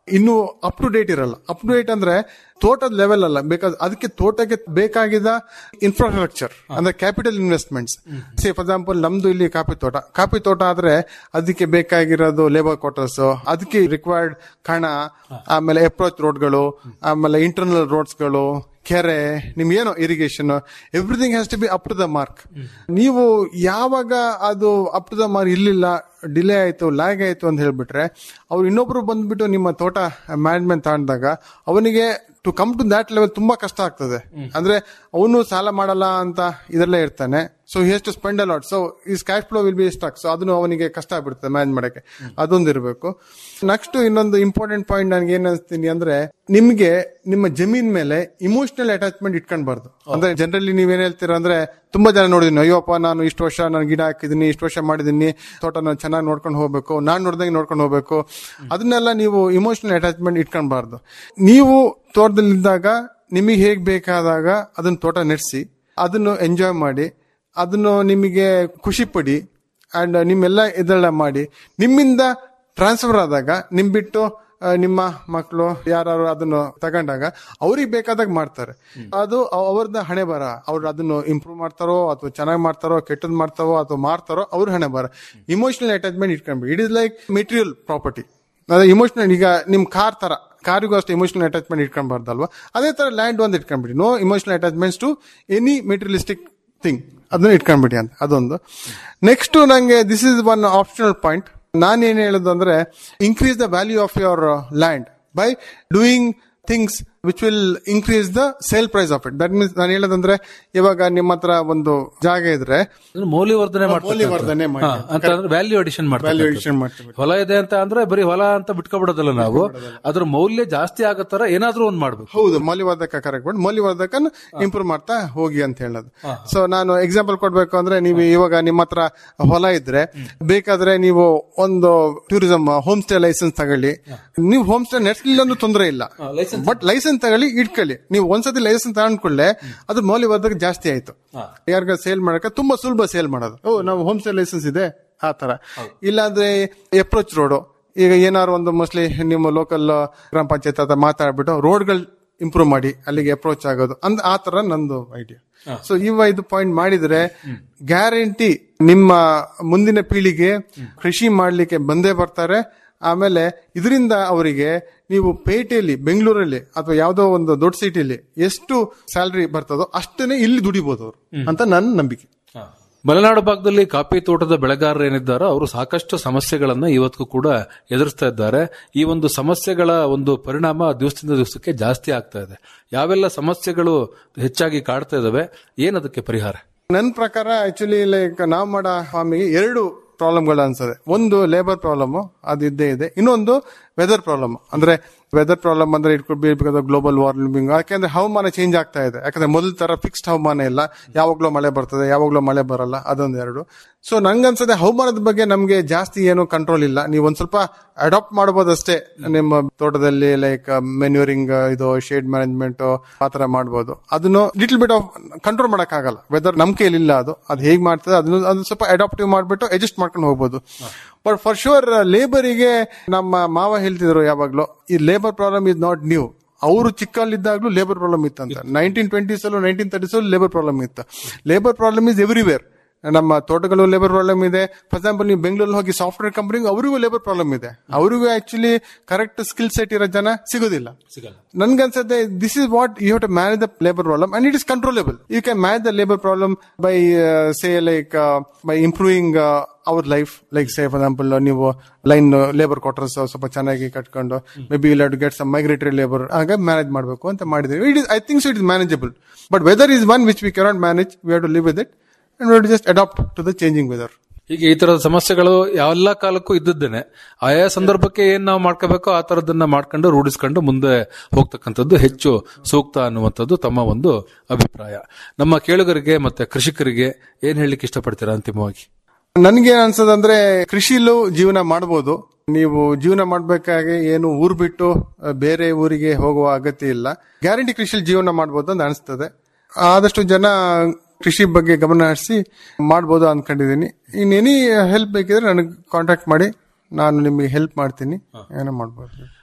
ಇನ್ನು ಅಪ್ ಟು ಡೇಟ್ ಇರಲ್ಲ ಅಪ್ ಟು ಡೇಟ್ ಅಂದ್ರೆ ತೋಟದ ಲೆವೆಲ್ ಅಲ್ಲ ಬೇಕಾದ ಅದಕ್ಕೆ ತೋಟಕ್ಕೆ ಬೇಕಾಗಿದ್ದ ಇನ್ಫ್ರಾಸ್ಟ್ರಕ್ಚರ್ ಅಂದ್ರೆ capital investments say for example ನಮ್ದು ಇಲ್ಲಿ ಕಾಫಿ ತೋಟ ಕಾಫಿ ತೋಟ ಆದ್ರೆ ಅದಕ್ಕೆ ಬೇಕಾಗಿರೋದು ಲೇಬರ್ ಕ್ವಾರ್ಟರ್ಸ್ ಅದಕ್ಕೆ ರಿಕ್ವೈರ್ಡ್ ಕಣ ಆಮೇಲೆ ಅಪ್ರೋಚ್ ರೋಡ್ಗಳು ಆಮೇಲೆ ಇಂಟರ್ನಲ್ ರೋಡ್ಸ್ಗಳು ಕೆರೆ ನಿಮ್ ಏನೋ irrigation everything has to be up to the mark ನೀವು ಯಾವಾಗ ಅದು ಅಪ್ ಟು ದ ಮಾರ್ಕ್ ಇರ್ಲಿಲ್ಲ ಡಿಲೇ ಆಯ್ತು ಲ್ಯಾಗ್ ಆಯ್ತು ಅಂತ ಹೇಳ್ಬಿಟ್ರೆ ಅವ್ರು ಇನ್ನೊಬ್ರು ಬಂದ್ಬಿಟ್ಟು ನಿಮ್ಮ ತೋಟ ಮ್ಯಾನೇಜ್ಮೆಂಟ್ ತಗೊಂಡಾಗ ಅವನಿಗೆ to come to that level ತುಂಬಾ ಕಷ್ಟ ಆಗ್ತದೆ ಅಂದ್ರೆ ಅವನು ಸಾಲ ಮಾಡಲ್ಲ ಅಂತ ಇದರಲ್ಲೇ ಇರ್ತಾನೆ so he to spend a lot so is cash flow will be stuck so ಅದನ್ನು ಅವನಿಗೆ ಕಷ್ಟ ಆಗ್ಬಿಡುತ್ತೆ ಮ್ಯಾನೇಜ್ ಮಾಡಕ್ಕೆ ಅದೊಂದು ಇರಬೇಕು ನೆಕ್ಸ್ಟ್ ಇನ್ನೊಂದು ಇಂಪಾರ್ಟೆಂಟ್ ಪಾಯಿಂಟ್ ನನಗೆ ಏನ್ ಅನ್ಸ್ತೀನಿ ಅಂದ್ರೆ ನಿಮ್ಗೆ ನಿಮ್ಮ ಜಮೀನ್ ಮೇಲೆ ಇಮೋಷನಲ್ ಅಟ್ಯಾಚ್ಮೆಂಟ್ ಇಟ್ಕೊಂಡ್ಬಾರ್ದು ಅಂದ್ರೆ ಜನರಲಿ ನೀವೇನ್ ಹೇಳ್ತೀರಾ ಅಂದ್ರೆ ತುಂಬಾ ಜನ ನೋಡಿದೀನಿ ಅಯ್ಯೋಪ್ಪ ನಾನು ಇಷ್ಟು ವರ್ಷ ನಾನು ಗಿಡ ಹಾಕಿದೀನಿ ಇಷ್ಟು ವರ್ಷ ಮಾಡಿದೀನಿ ತೋಟ ನಾನು ಚೆನ್ನಾಗಿ ನೋಡ್ಕೊಂಡು ಹೋಗ್ಬೇಕು ನಾನ್ ನೋಡ್ದಂಗೆ ನೋಡ್ಕೊಂಡು ಹೋಗ್ಬೇಕು ಅದನ್ನೆಲ್ಲ ನೀವು ಇಮೋಷನಲ್ ಅಟ್ಯಾಚ್ಮೆಂಟ್ ಇಟ್ಕೊಂಡ್ಬಾರ್ದು ನೀವು ತೋಟದಲ್ಲಿದ್ದಾಗ ನಿಮಗೆ ಹೇಗ್ ಬೇಕಾದಾಗ ಅದನ್ನ ತೋಟ ನಡೆಸಿ ಅದನ್ನು ಎಂಜಾಯ್ ಮಾಡಿ ಅದನ್ನು ನಿಮಗೆ ಖುಷಿ ಪಡಿ ಅಂಡ್ ನಿಮ್ಮೆಲ್ಲ ಇದೆಲ್ಲ ಮಾಡಿ ನಿಮ್ಮಿಂದ ಟ್ರಾನ್ಸ್ಫರ್ ಆದಾಗ ನಿಮ್ ಬಿಟ್ಟು ಆ, ನಿಮ್ಮ ಮಕ್ಕಳು ಯಾರು ಅದನ್ನು ತಗೊಂಡಾಗ ಅವ್ರಿಗೆ ಬೇಕಾದಾಗ ಮಾಡ್ತಾರೆ ಅದು ಅವ್ರದ ಹಣೆ ಬರ ಅವ್ರು ಅದನ್ನು ಇಂಪ್ರೂವ್ ಮಾಡ್ತಾರೋ ಅಥವಾ ಚೆನ್ನಾಗಿ ಮಾಡ್ತಾರೋ ಕೆಟ್ಟದ್ ಮಾಡ್ತಾರೋ ಅಥವಾ ಮಾರ್ತಾರೋ ಅವ್ರ ಹಣೆ ಬರ ಇಮೋಷನಲ್ ಅಟ್ಯಾಚ್ಮೆಂಟ್ ಇಟ್ಕೊಂಡ್ಬಿಡಿ it is like material property ಅದೇ ಇಮೋಷನಲ್ ಈಗ ನಿಮ್ ಕಾರ್ ತರ ಕಾರಿಗೂ ಅಷ್ಟು ಇಮೋಷನಲ್ ಅಟ್ಯಾಚ್ಮೆಂಟ್ ಇಟ್ಕೊಂಡ್ಬಾರ್ದಲ್ವಾ ಅದೇ ತರ ಲ್ಯಾಂಡ್ ಒಂದು ಇಟ್ಕೊಂಡ್ಬಿಡಿ no emotional attachments to any materialistic thing ಅದನ್ನ ಇಟ್ಕೊಂಡ್ಬಿಡಿ ಅಂತ ಅದೊಂದು ನೆಕ್ಸ್ಟ್ ನಂಗೆ this is one optional point ನಾನು ಏನ್ ಹೇಳೋದು ಅಂದ್ರೆ increase the value of your land by doing things which will increase the sale price of it that means ನಾನು ಹೇಳೋದಂದ್ರೆ ಇವಾಗ ನಿಮ್ಮ ಹತ್ರ ಒಂದು ಜಾಗ ಇದ್ರೆ ಅಂದ್ರೆ ಮೌಲ್ಯವರ್ಧನೆ ಮೌಲ್ಯವರ್ಧನೆ ಮಾಡಿ. ಅಂತಂದ್ರೆ ವ್ಯಾಲ್ಯೂ ಅಡಿಷನ್ ವ್ಯಾಲ್ಯೂ ಅಡಿಷನ್ ಮಾಡ್ತೀವಿ ಹೊಲ ಇದೆ ಅಂತ ಅಂದ್ರೆ ಬರೀ ಹೊಲ ಅಂತ ಬಿಟ್ಕೊಬಿಡೋದಲ್ಲ ನಾವು ಅದ್ರ ಮೌಲ್ಯ ಜಾಸ್ತಿ ಆಗೋ ತರ ಏನಾದ್ರೂ ಒಂದ್ ಮಾಡ್ಬೇಕು ಹೌದು ಮೌಲ್ಯವರ್ಧಕ ಕರೆಕ್ಟ್ ಮಾಡಿ ಮೌಲ್ಯವರ್ಧಕನ ಇಂಪ್ರೂವ್ ಮಾಡ್ತಾ ಹೋಗಿ ಅಂತ ಹೇಳೋದು ಸೊ ನಾನು ಎಕ್ಸಾಂಪಲ್ ಕೊಡ್ಬೇಕು ಅಂದ್ರೆ ನೀವು ಇವಾಗ ನಿಮ್ಮ ಹತ್ರ ಹೊಲ ಇದ್ರೆ ಬೇಕಾದ್ರೆ ನೀವು ಒಂದು ಟೂರಿಸಂ ಹೋಮ್ ಸ್ಟೇ ಲೈಸೆನ್ಸ್ ತಗೊಳ್ಳಿ ನೀವು ಹೋಮ್ ಸ್ಟೇ ನಡೆಸಲಿಲ್ಲ ಅಂದ್ರೂ ತೊಂದರೆ ಇಲ್ಲ ಬಟ್ ಲೈಸೆನ್ಸ್ ತಗೊಳ್ಳಿ ಇಟ್ಕೊಳ್ಳಿ ನೀವು ಒಂದ್ಸತಿ ಲೈಸೆನ್ಸ್ ತಗೊಂಡ್ಕೊಳ್ಳೆ ಅದ್ರ ಮೌಲ್ಯವರ್ಧಕ ಜಾಸ್ತಿ ಆಯ್ತು ಯಾರಿಗ ಸೇಲ್ ಮಾಡಕ್ಕೆ ತುಂಬಾ ಸುಲಭ ಸೇಲ್ ಮಾಡೋದು ಓ ನಾವು ಹೋಮ್ ಸ್ಟೇ ಲೈಸೆನ್ಸ್ ಇದೆ ಆ ತರ ಇಲ್ಲಾಂದ್ರೆ ಅಪ್ರೋಚ್ ರೋಡು ಈಗ ಏನಾದ್ರು ಒಂದು ಮೋಸ್ಟ್ಲಿ ನಿಮ್ಮ ಲೋಕಲ್ ಗ್ರಾಮ ಪಂಚಾಯತ್ ಹತ್ರ ಮಾತಾಡ್ಬಿಟ್ಟು ರೋಡ್ಗಳು ಇಂಪ್ರೂವ್ ಮಾಡಿ ಅಲ್ಲಿಗೆ ಅಪ್ರೋಚ್ ಆಗೋದು ಅಂದ್ ಆ ತರ ನಂದು ಐಡಿಯಾ ಸೊ ಇವ ಇದು ಪಾಯಿಂಟ್ ಮಾಡಿದ್ರೆ ಗ್ಯಾರಂಟಿ ನಿಮ್ಮ ಮುಂದಿನ ಪೀಳಿಗೆ ಕೃಷಿ ಮಾಡ್ಲಿಕ್ಕೆ ಬಂದೇ ಬರ್ತಾರೆ ಆಮೇಲೆ ಇದರಿಂದ ಅವರಿಗೆ ನೀವು ಪೇಟೆಯಲ್ಲಿ ಬೆಂಗಳೂರಲ್ಲಿ ಅಥವಾ ಯಾವುದೋ ಒಂದು ದೊಡ್ಡ ಸಿಟಿಲಿ ಎಷ್ಟು ಸ್ಯಾಲರಿ ಬರ್ತದೋ ಅಷ್ಟನ್ನೇ ಇಲ್ಲಿ ದುಡಿಬಹುದು ಅವರು ಅಂತ ನನ್ನ ನಂಬಿಕೆ ಮಲೆನಾಡು ಭಾಗದಲ್ಲಿ ಕಾಫಿ ತೋಟದ ಬೆಳೆಗಾರರು ಏನಿದ್ದಾರೋ ಅವರು ಸಾಕಷ್ಟು ಸಮಸ್ಯೆಗಳನ್ನ ಇವತ್ತಿಗೂ ಕೂಡ ಎದುರಿಸ್ತಾ ಇದ್ದಾರೆ ಈ ಒಂದು ಸಮಸ್ಯೆಗಳ ಒಂದು ಪರಿಣಾಮ ದಿವಸದಿಂದ ದಿವಸಕ್ಕೆ ಜಾಸ್ತಿ ಆಗ್ತಾ ಇದೆ ಯಾವೆಲ್ಲ ಸಮಸ್ಯೆಗಳು ಹೆಚ್ಚಾಗಿ ಕಾಡ್ತಾ ಇದಾವೆ ಏನದಕ್ಕೆ ಪರಿಹಾರ ನನ್ನ ಪ್ರಕಾರ ಆಕ್ಚುಲಿ ಲೈಕ್ ನಾವು ಮಾಡೋ ಫಾರ್ಮಿಗೆ ಎರಡು ಪ್ರಾಬ್ಲಮ್ಗಳು ಅನ್ಸದೆ ಒಂದು ಲೇಬರ್ ಪ್ರಾಬ್ಲಮ್ ಅದು ಇದ್ದೇ ಇದೆ ಇನ್ನೊಂದು ವೆದರ್ ಪ್ರಾಬ್ಲಮ್ ಅಂದ್ರೆ ವೆದರ್ ಪ್ರಾಬ್ಲಮ್ ಅಂದ್ರೆ it could be global warming ಯಾಕೆಂದ್ರೆ ಹವಾಮಾನ ಚೇಂಜ್ ಆಗ್ತಾ ಇದೆ ಯಾಕಂದ್ರೆ ಮೊದಲ ತರ ಫಿಕ್ಸ್ಡ್ ಹವಾಮಾನ ಇಲ್ಲ ಯಾವಾಗ್ಲೂ ಮಳೆ ಬರ್ತದೆ ಯಾವಾಗ್ಲೂ ಮಳೆ ಬರಲ್ಲ ಅದೊಂದು ಎರಡು ಸೊ ನಂಗನ್ಸದೆ ಹವಾಮಾನದ ಬಗ್ಗೆ ನಮ್ಗೆ ಜಾಸ್ತಿ ಏನು ಕಂಟ್ರೋಲ್ ಇಲ್ಲ ನೀವು ಒಂದ್ ಸ್ವಲ್ಪ ಅಡಾಪ್ಟ್ ಮಾಡಬಹುದಷ್ಟೇ ನಿಮ್ಮ ತೋಟದಲ್ಲಿ ಲೈಕ್ ಮೆನ್ಯೂರಿಂಗ್ ಇದು ಶೇಡ್ ಮ್ಯಾನೇಜ್ಮೆಂಟ್ ಆತರ ಮಾಡಬಹುದು ಅದನ್ನು ಲಿಟಲ್ ಬಿಟ್ ಆಫ್ ಕಂಟ್ರೋಲ್ ಮಾಡಕ್ ಆಗಲ್ಲ ವೆದರ್ ನಮ್ ಕೈಲಿಲ್ಲ ಅದು ಅದು ಹೇಗ್ ಮಾಡ್ತದೆ ಅದನ್ನು ಅದನ್ನ ಸ್ವಲ್ಪ ಅಡಾಪ್ಟಿವ್ ಮಾಡ್ಬಿಟ್ಟು ಅಡ್ಜಸ್ಟ್ ಮಾಡ್ಕೊಂಡು ಹೋಗ್ಬೋದು ಬಟ್ ಫಾರ್ ಶೂರ್ ಲೇಬರಿಗೆ ನಮ್ಮ ಮಾವ ಹೇಳ್ತಿದ್ರು ಯಾವಾಗ್ಲೂ ಈ labour problem is not new ಅವರು ಚಿಕ್ಕಲ್ಲಿದ್ದಾಗ್ಲೂ ಲೇಬರ್ ಪ್ರಾಬ್ಲಮ್ ಇತ್ತಂತ ನೈನ್ಟೀನ್ ಟ್ವೆಂಟೀಸ್ ಅಲ್ಲೂ ನೈನ್ಟೀನ್ ತರ್ಟೀಸ್ ಅಲ್ಲೂ ಲೇಬರ್ ಪ್ರಾಬ್ಲಮ್ ಇತ್ತು ಲೇಬರ್ ಪ್ರಾಬ್ಲಮ್ ಇಸ್ ಎವ್ರಿವೇರ್ ನಮ್ಮ ತೋಟಗಳು ಲೇಬರ್ ಪ್ರಾಬ್ಲಮ್ ಇದೆ ಫಾರ್ ಎಕ್ಸಾಂಪಲ್ ನೀವು ಬೆಂಗಳೂರಲ್ಲಿ ಹೋಗಿ ಸಾಫ್ಟ್ವೇರ್ ಕಂಪನಿಗೂ ಅವರಿಗೂ ಲೇಬರ್ ಪ್ರಾಬ್ಲಮ್ ಇದೆ ಅವರಿಗೂ ಆಕ್ಚುಲಿ ಕರೆಕ್ಟ್ ಸ್ಕಿಲ್ ಸೆಟ್ ಇರೋ ಜನ ಸಿಗೋದಿಲ್ಲ ನನ್ಗನ್ಸತ್ತೆ this is what you have to manage the labour problem and it is controllable you can manage the labour problem by say like by improving ಅವರ್ life like say for example ನೀವು line labour quarters ಸ್ವಲ್ಪ ಚೆನ್ನಾಗಿ ಕಟ್ಕೊಂಡು maybe ಇಲ್ಲ to get some migratory labour ಆಗ manage ಮಾಡಬೇಕು ಅಂತ ಮಾಡಿದ್ವಿ it is I think so it is manageable but weather is one which we cannot manage we have to live with it and we just adapt to the changing weather ಹೀಗೆ ಈ ತರದ ಸಮಸ್ಯೆಗಳು ಎಲ್ಲ ಕಾಲಕ್ಕೂ ಇದ್ದದ್ದೇನೆ ಆಯಾ ಸಂದರ್ಭಕ್ಕೆ ಏನ್ ನಾವು ಮಾಡ್ಕೋಬೇಕೋ ಆ ತರದನ್ನ ಮಾಡ್ಕೊಂಡು ರೂಢಿಸ್ಕೊಂಡು ಮುಂದೆ ಹೋಗ್ತಕ್ಕಂಥದ್ದು ಹೆಚ್ಚು ಸೂಕ್ತ ಅನ್ನುವಂಥದ್ದು ತಮ್ಮ ಒಂದು ಅಭಿಪ್ರಾಯ ನಮ್ಮ ಕೇಳುಗರಿಗೆ ಮತ್ತೆ ಕೃಷಿಕರಿಗೆ ಏನ್ ಹೇಳಲಿಕ್ಕೆ ಇಷ್ಟಪಡ್ತೀರಾ ಅಂತಿಮವಾಗಿ ನನ್ಗೆ ಅನ್ಸದಂದ್ರೆ ಕೃಷಿಲೂ ಜೀವನ ಮಾಡಬಹುದು ನೀವು ಜೀವನ ಮಾಡ್ಬೇಕಾಗಿ ಏನು ಊರ್ ಬಿಟ್ಟು ಅಹ್, ಬೇರೆ ಊರಿಗೆ ಹೋಗುವ ಅಗತ್ಯ ಇಲ್ಲ ಗ್ಯಾರಂಟಿ ಕೃಷಿಲಿ ಜೀವನ ಮಾಡಬಹುದು ಅಂತ ಅನಿಸ್ತದೆ ಆದಷ್ಟು ಜನ ಕೃಷಿ ಬಗ್ಗೆ ಗಮನ ಹರಿಸಿ ಮಾಡ್ಬೋದು ಅನ್ಕೊಂಡಿದೀನಿ ಇನ್ ಎನಿ ಹೆಲ್ಪ್ ಬೇಕಿದ್ರೆ ನನಗೆ ಕಾಂಟ್ಯಾಕ್ಟ್ ಮಾಡಿ ನಾನು ನಿಮಗೆ ಹೆಲ್ಪ್ ಮಾಡ್ತೀನಿ ಏನೋ ಮಾಡ್ಬೋದು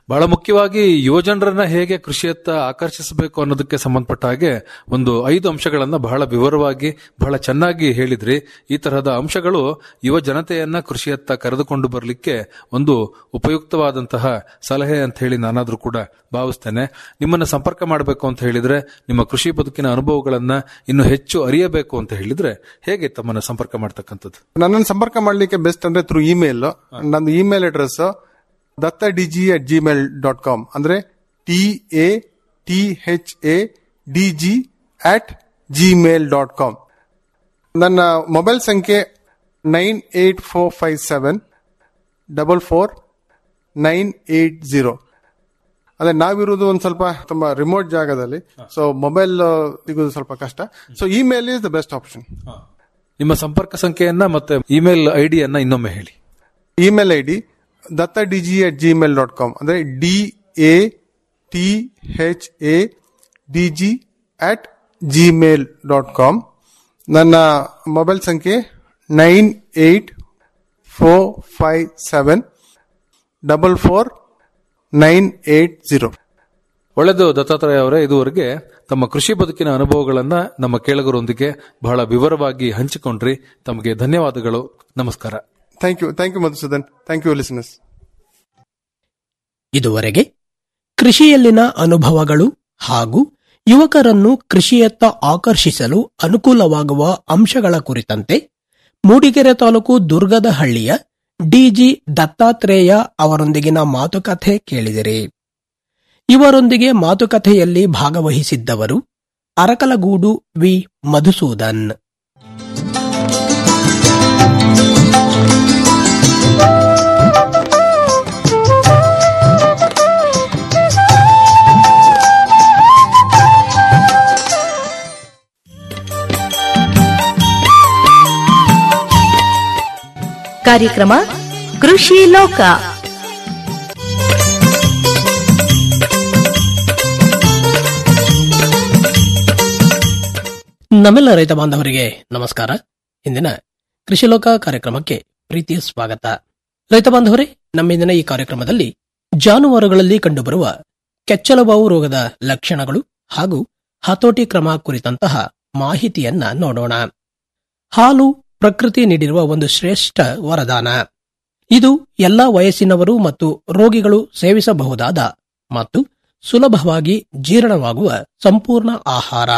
ಬಹಳ ಮುಖ್ಯವಾಗಿ ಯುವಜನರನ್ನ ಹೇಗೆ ಕೃಷಿಯತ್ತ ಆಕರ್ಷಿಸಬೇಕು ಅನ್ನೋದಕ್ಕೆ ಸಂಬಂಧಪಟ್ಟ ಹಾಗೆ ಒಂದು ಐದು ಅಂಶಗಳನ್ನ ಬಹಳ ವಿವರವಾಗಿ ಬಹಳ ಚೆನ್ನಾಗಿ ಹೇಳಿದ್ರಿ ಈ ತರಹದ ಅಂಶಗಳು ಯುವ ಜನತೆಯನ್ನ ಕೃಷಿಯತ್ತ ಕರೆದುಕೊಂಡು ಬರಲಿಕ್ಕೆ ಒಂದು ಉಪಯುಕ್ತವಾದಂತಹ ಸಲಹೆ ಅಂತ ಹೇಳಿ ನಾನಾದ್ರೂ ಕೂಡ ಭಾವಿಸ್ತೇನೆ ನಿಮ್ಮನ್ನ ಸಂಪರ್ಕ ಮಾಡಬೇಕು ಅಂತ ಹೇಳಿದ್ರೆ ನಿಮ್ಮ ಕೃಷಿ ಬದುಕಿನ ಅನುಭವಗಳನ್ನ ಇನ್ನು ಹೆಚ್ಚು ಅರಿಯಬೇಕು ಅಂತ ಹೇಳಿದ್ರೆ ಹೇಗೆ ತಮ್ಮನ್ನ ಸಂಪರ್ಕ ಮಾಡ್ತಕ್ಕಂಥದ್ದು ನನ್ನನ್ನು ಸಂಪರ್ಕ ಮಾಡಲಿಕ್ಕೆ ಬೆಸ್ಟ್ ಅಂದ್ರೆ ಥ್ರೂ ಇಮೇಲ್ ನಂದು email address Datta D G at Gmail dot com ಅಂದ್ರೆ T A T H A D G at Gmail dot com ನನ್ನ ಮೊಬೈಲ್ ಸಂಖ್ಯೆ nine eight four five seven double four nine eight zero ಅದೇ ನಾವಿರುವುದು ಒಂದು ಸ್ವಲ್ಪ ತುಂಬಾ remote ಜಾಗದಲ್ಲಿ ಸೊ ಮೊಬೈಲ್ ಸಿಗೋದು ಸ್ವಲ್ಪ ಕಷ್ಟ so email is the best option ನಿಮ್ಮ ಸಂಪರ್ಕ ಸಂಖ್ಯೆಯನ್ನ ಮತ್ತೆ ಇಮೇಲ್ ಐಡಿಯನ್ನ ಇನ್ನೊಮ್ಮೆ ಹೇಳಿ email I D Datta D G at Gmail dot com ಅಂದ್ರೆ D A T H A D G at Gmail dot com ನನ್ನ ಮೊಬೈಲ್ ಸಂಖ್ಯೆ nine eight four five seven double four nine eight zero ಒಳ್ಳೆದು ದತ್ತಾತ್ರೇಯ ಅವರೇ ಇದುವರೆಗೆ ತಮ್ಮ ಕೃಷಿ ಬದುಕಿನ ಅನುಭವಗಳನ್ನ ನಮ್ಮ ಕೇಳಗರೊಂದಿಗೆ ಬಹಳ ವಿವರವಾಗಿ ಹಂಚಿಕೊಂಡ್ರಿ ತಮಗೆ ಧನ್ಯವಾದಗಳು ನಮಸ್ಕಾರ thank you thank you Madhusudan thank you listeners ಇದುವರೆಗೆ ಕೃಷಿಯಲ್ಲಿನ ಅನುಭವಗಳು ಹಾಗೂ ಯುವಕರನ್ನು ಕೃಷಿಯತ್ತ ಆಕರ್ಷಿಸಲು ಅನುಕೂಲವಾಗುವ ಅಂಶಗಳ ಕುರಿತಂತೆ ಮೂಡಿಗೆರೆ ತಾಲೂಕು ದುರ್ಗದ ಹಳ್ಳಿಯ ಡಿಜಿ ದತ್ತಾತ್ರೇಯ ಅವರೊಂದಿಗಿನ ಮಾತುಕತೆ ಕೇಳಿದಿರಿ ಇವರೊಂದಿಗೆ ಮಾತುಕತೆಯಲ್ಲಿ ಭಾಗವಹಿಸಿದ್ದವರು ಅರಕಲಗೂಡು ವಿ ಮಧುಸೂದನ್ ಕಾರ್ಯಕ್ರಮ ಕೃಷಿ ಲೋಕ ನಮ್ಮೆಲ್ಲ ರೈತ ಬಾಂಧವರಿಗೆ ನಮಸ್ಕಾರ ಇಂದಿನ ಕೃಷಿ ಲೋಕ ಕಾರ್ಯಕ್ರಮಕ್ಕೆ ಪ್ರೀತಿಯ ಸ್ವಾಗತ ರೈತ ಬಾಂಧವರೇ ನಮ್ಮಿಂದಿನ ಈ ಕಾರ್ಯಕ್ರಮದಲ್ಲಿ ಜಾನುವಾರುಗಳಲ್ಲಿ ಕಂಡುಬರುವ ಕೆಚ್ಚಲುಬಾವು ರೋಗದ ಲಕ್ಷಣಗಳು ಹಾಗೂ ಹತೋಟಿ ಕ್ರಮ ಕುರಿತಂತಹ ಮಾಹಿತಿಯನ್ನ ನೋಡೋಣ ಹಾಲು ಪ್ರಕೃತಿ ನೀಡಿರುವ ಒಂದು ಶ್ರೇಷ್ಠ ವರದಾನ ಇದು ಎಲ್ಲಾ ವಯಸ್ಸಿನವರು ಮತ್ತು ರೋಗಿಗಳು ಸೇವಿಸಬಹುದಾದ ಮತ್ತು ಸುಲಭವಾಗಿ ಜೀರ್ಣವಾಗುವ ಸಂಪೂರ್ಣ ಆಹಾರ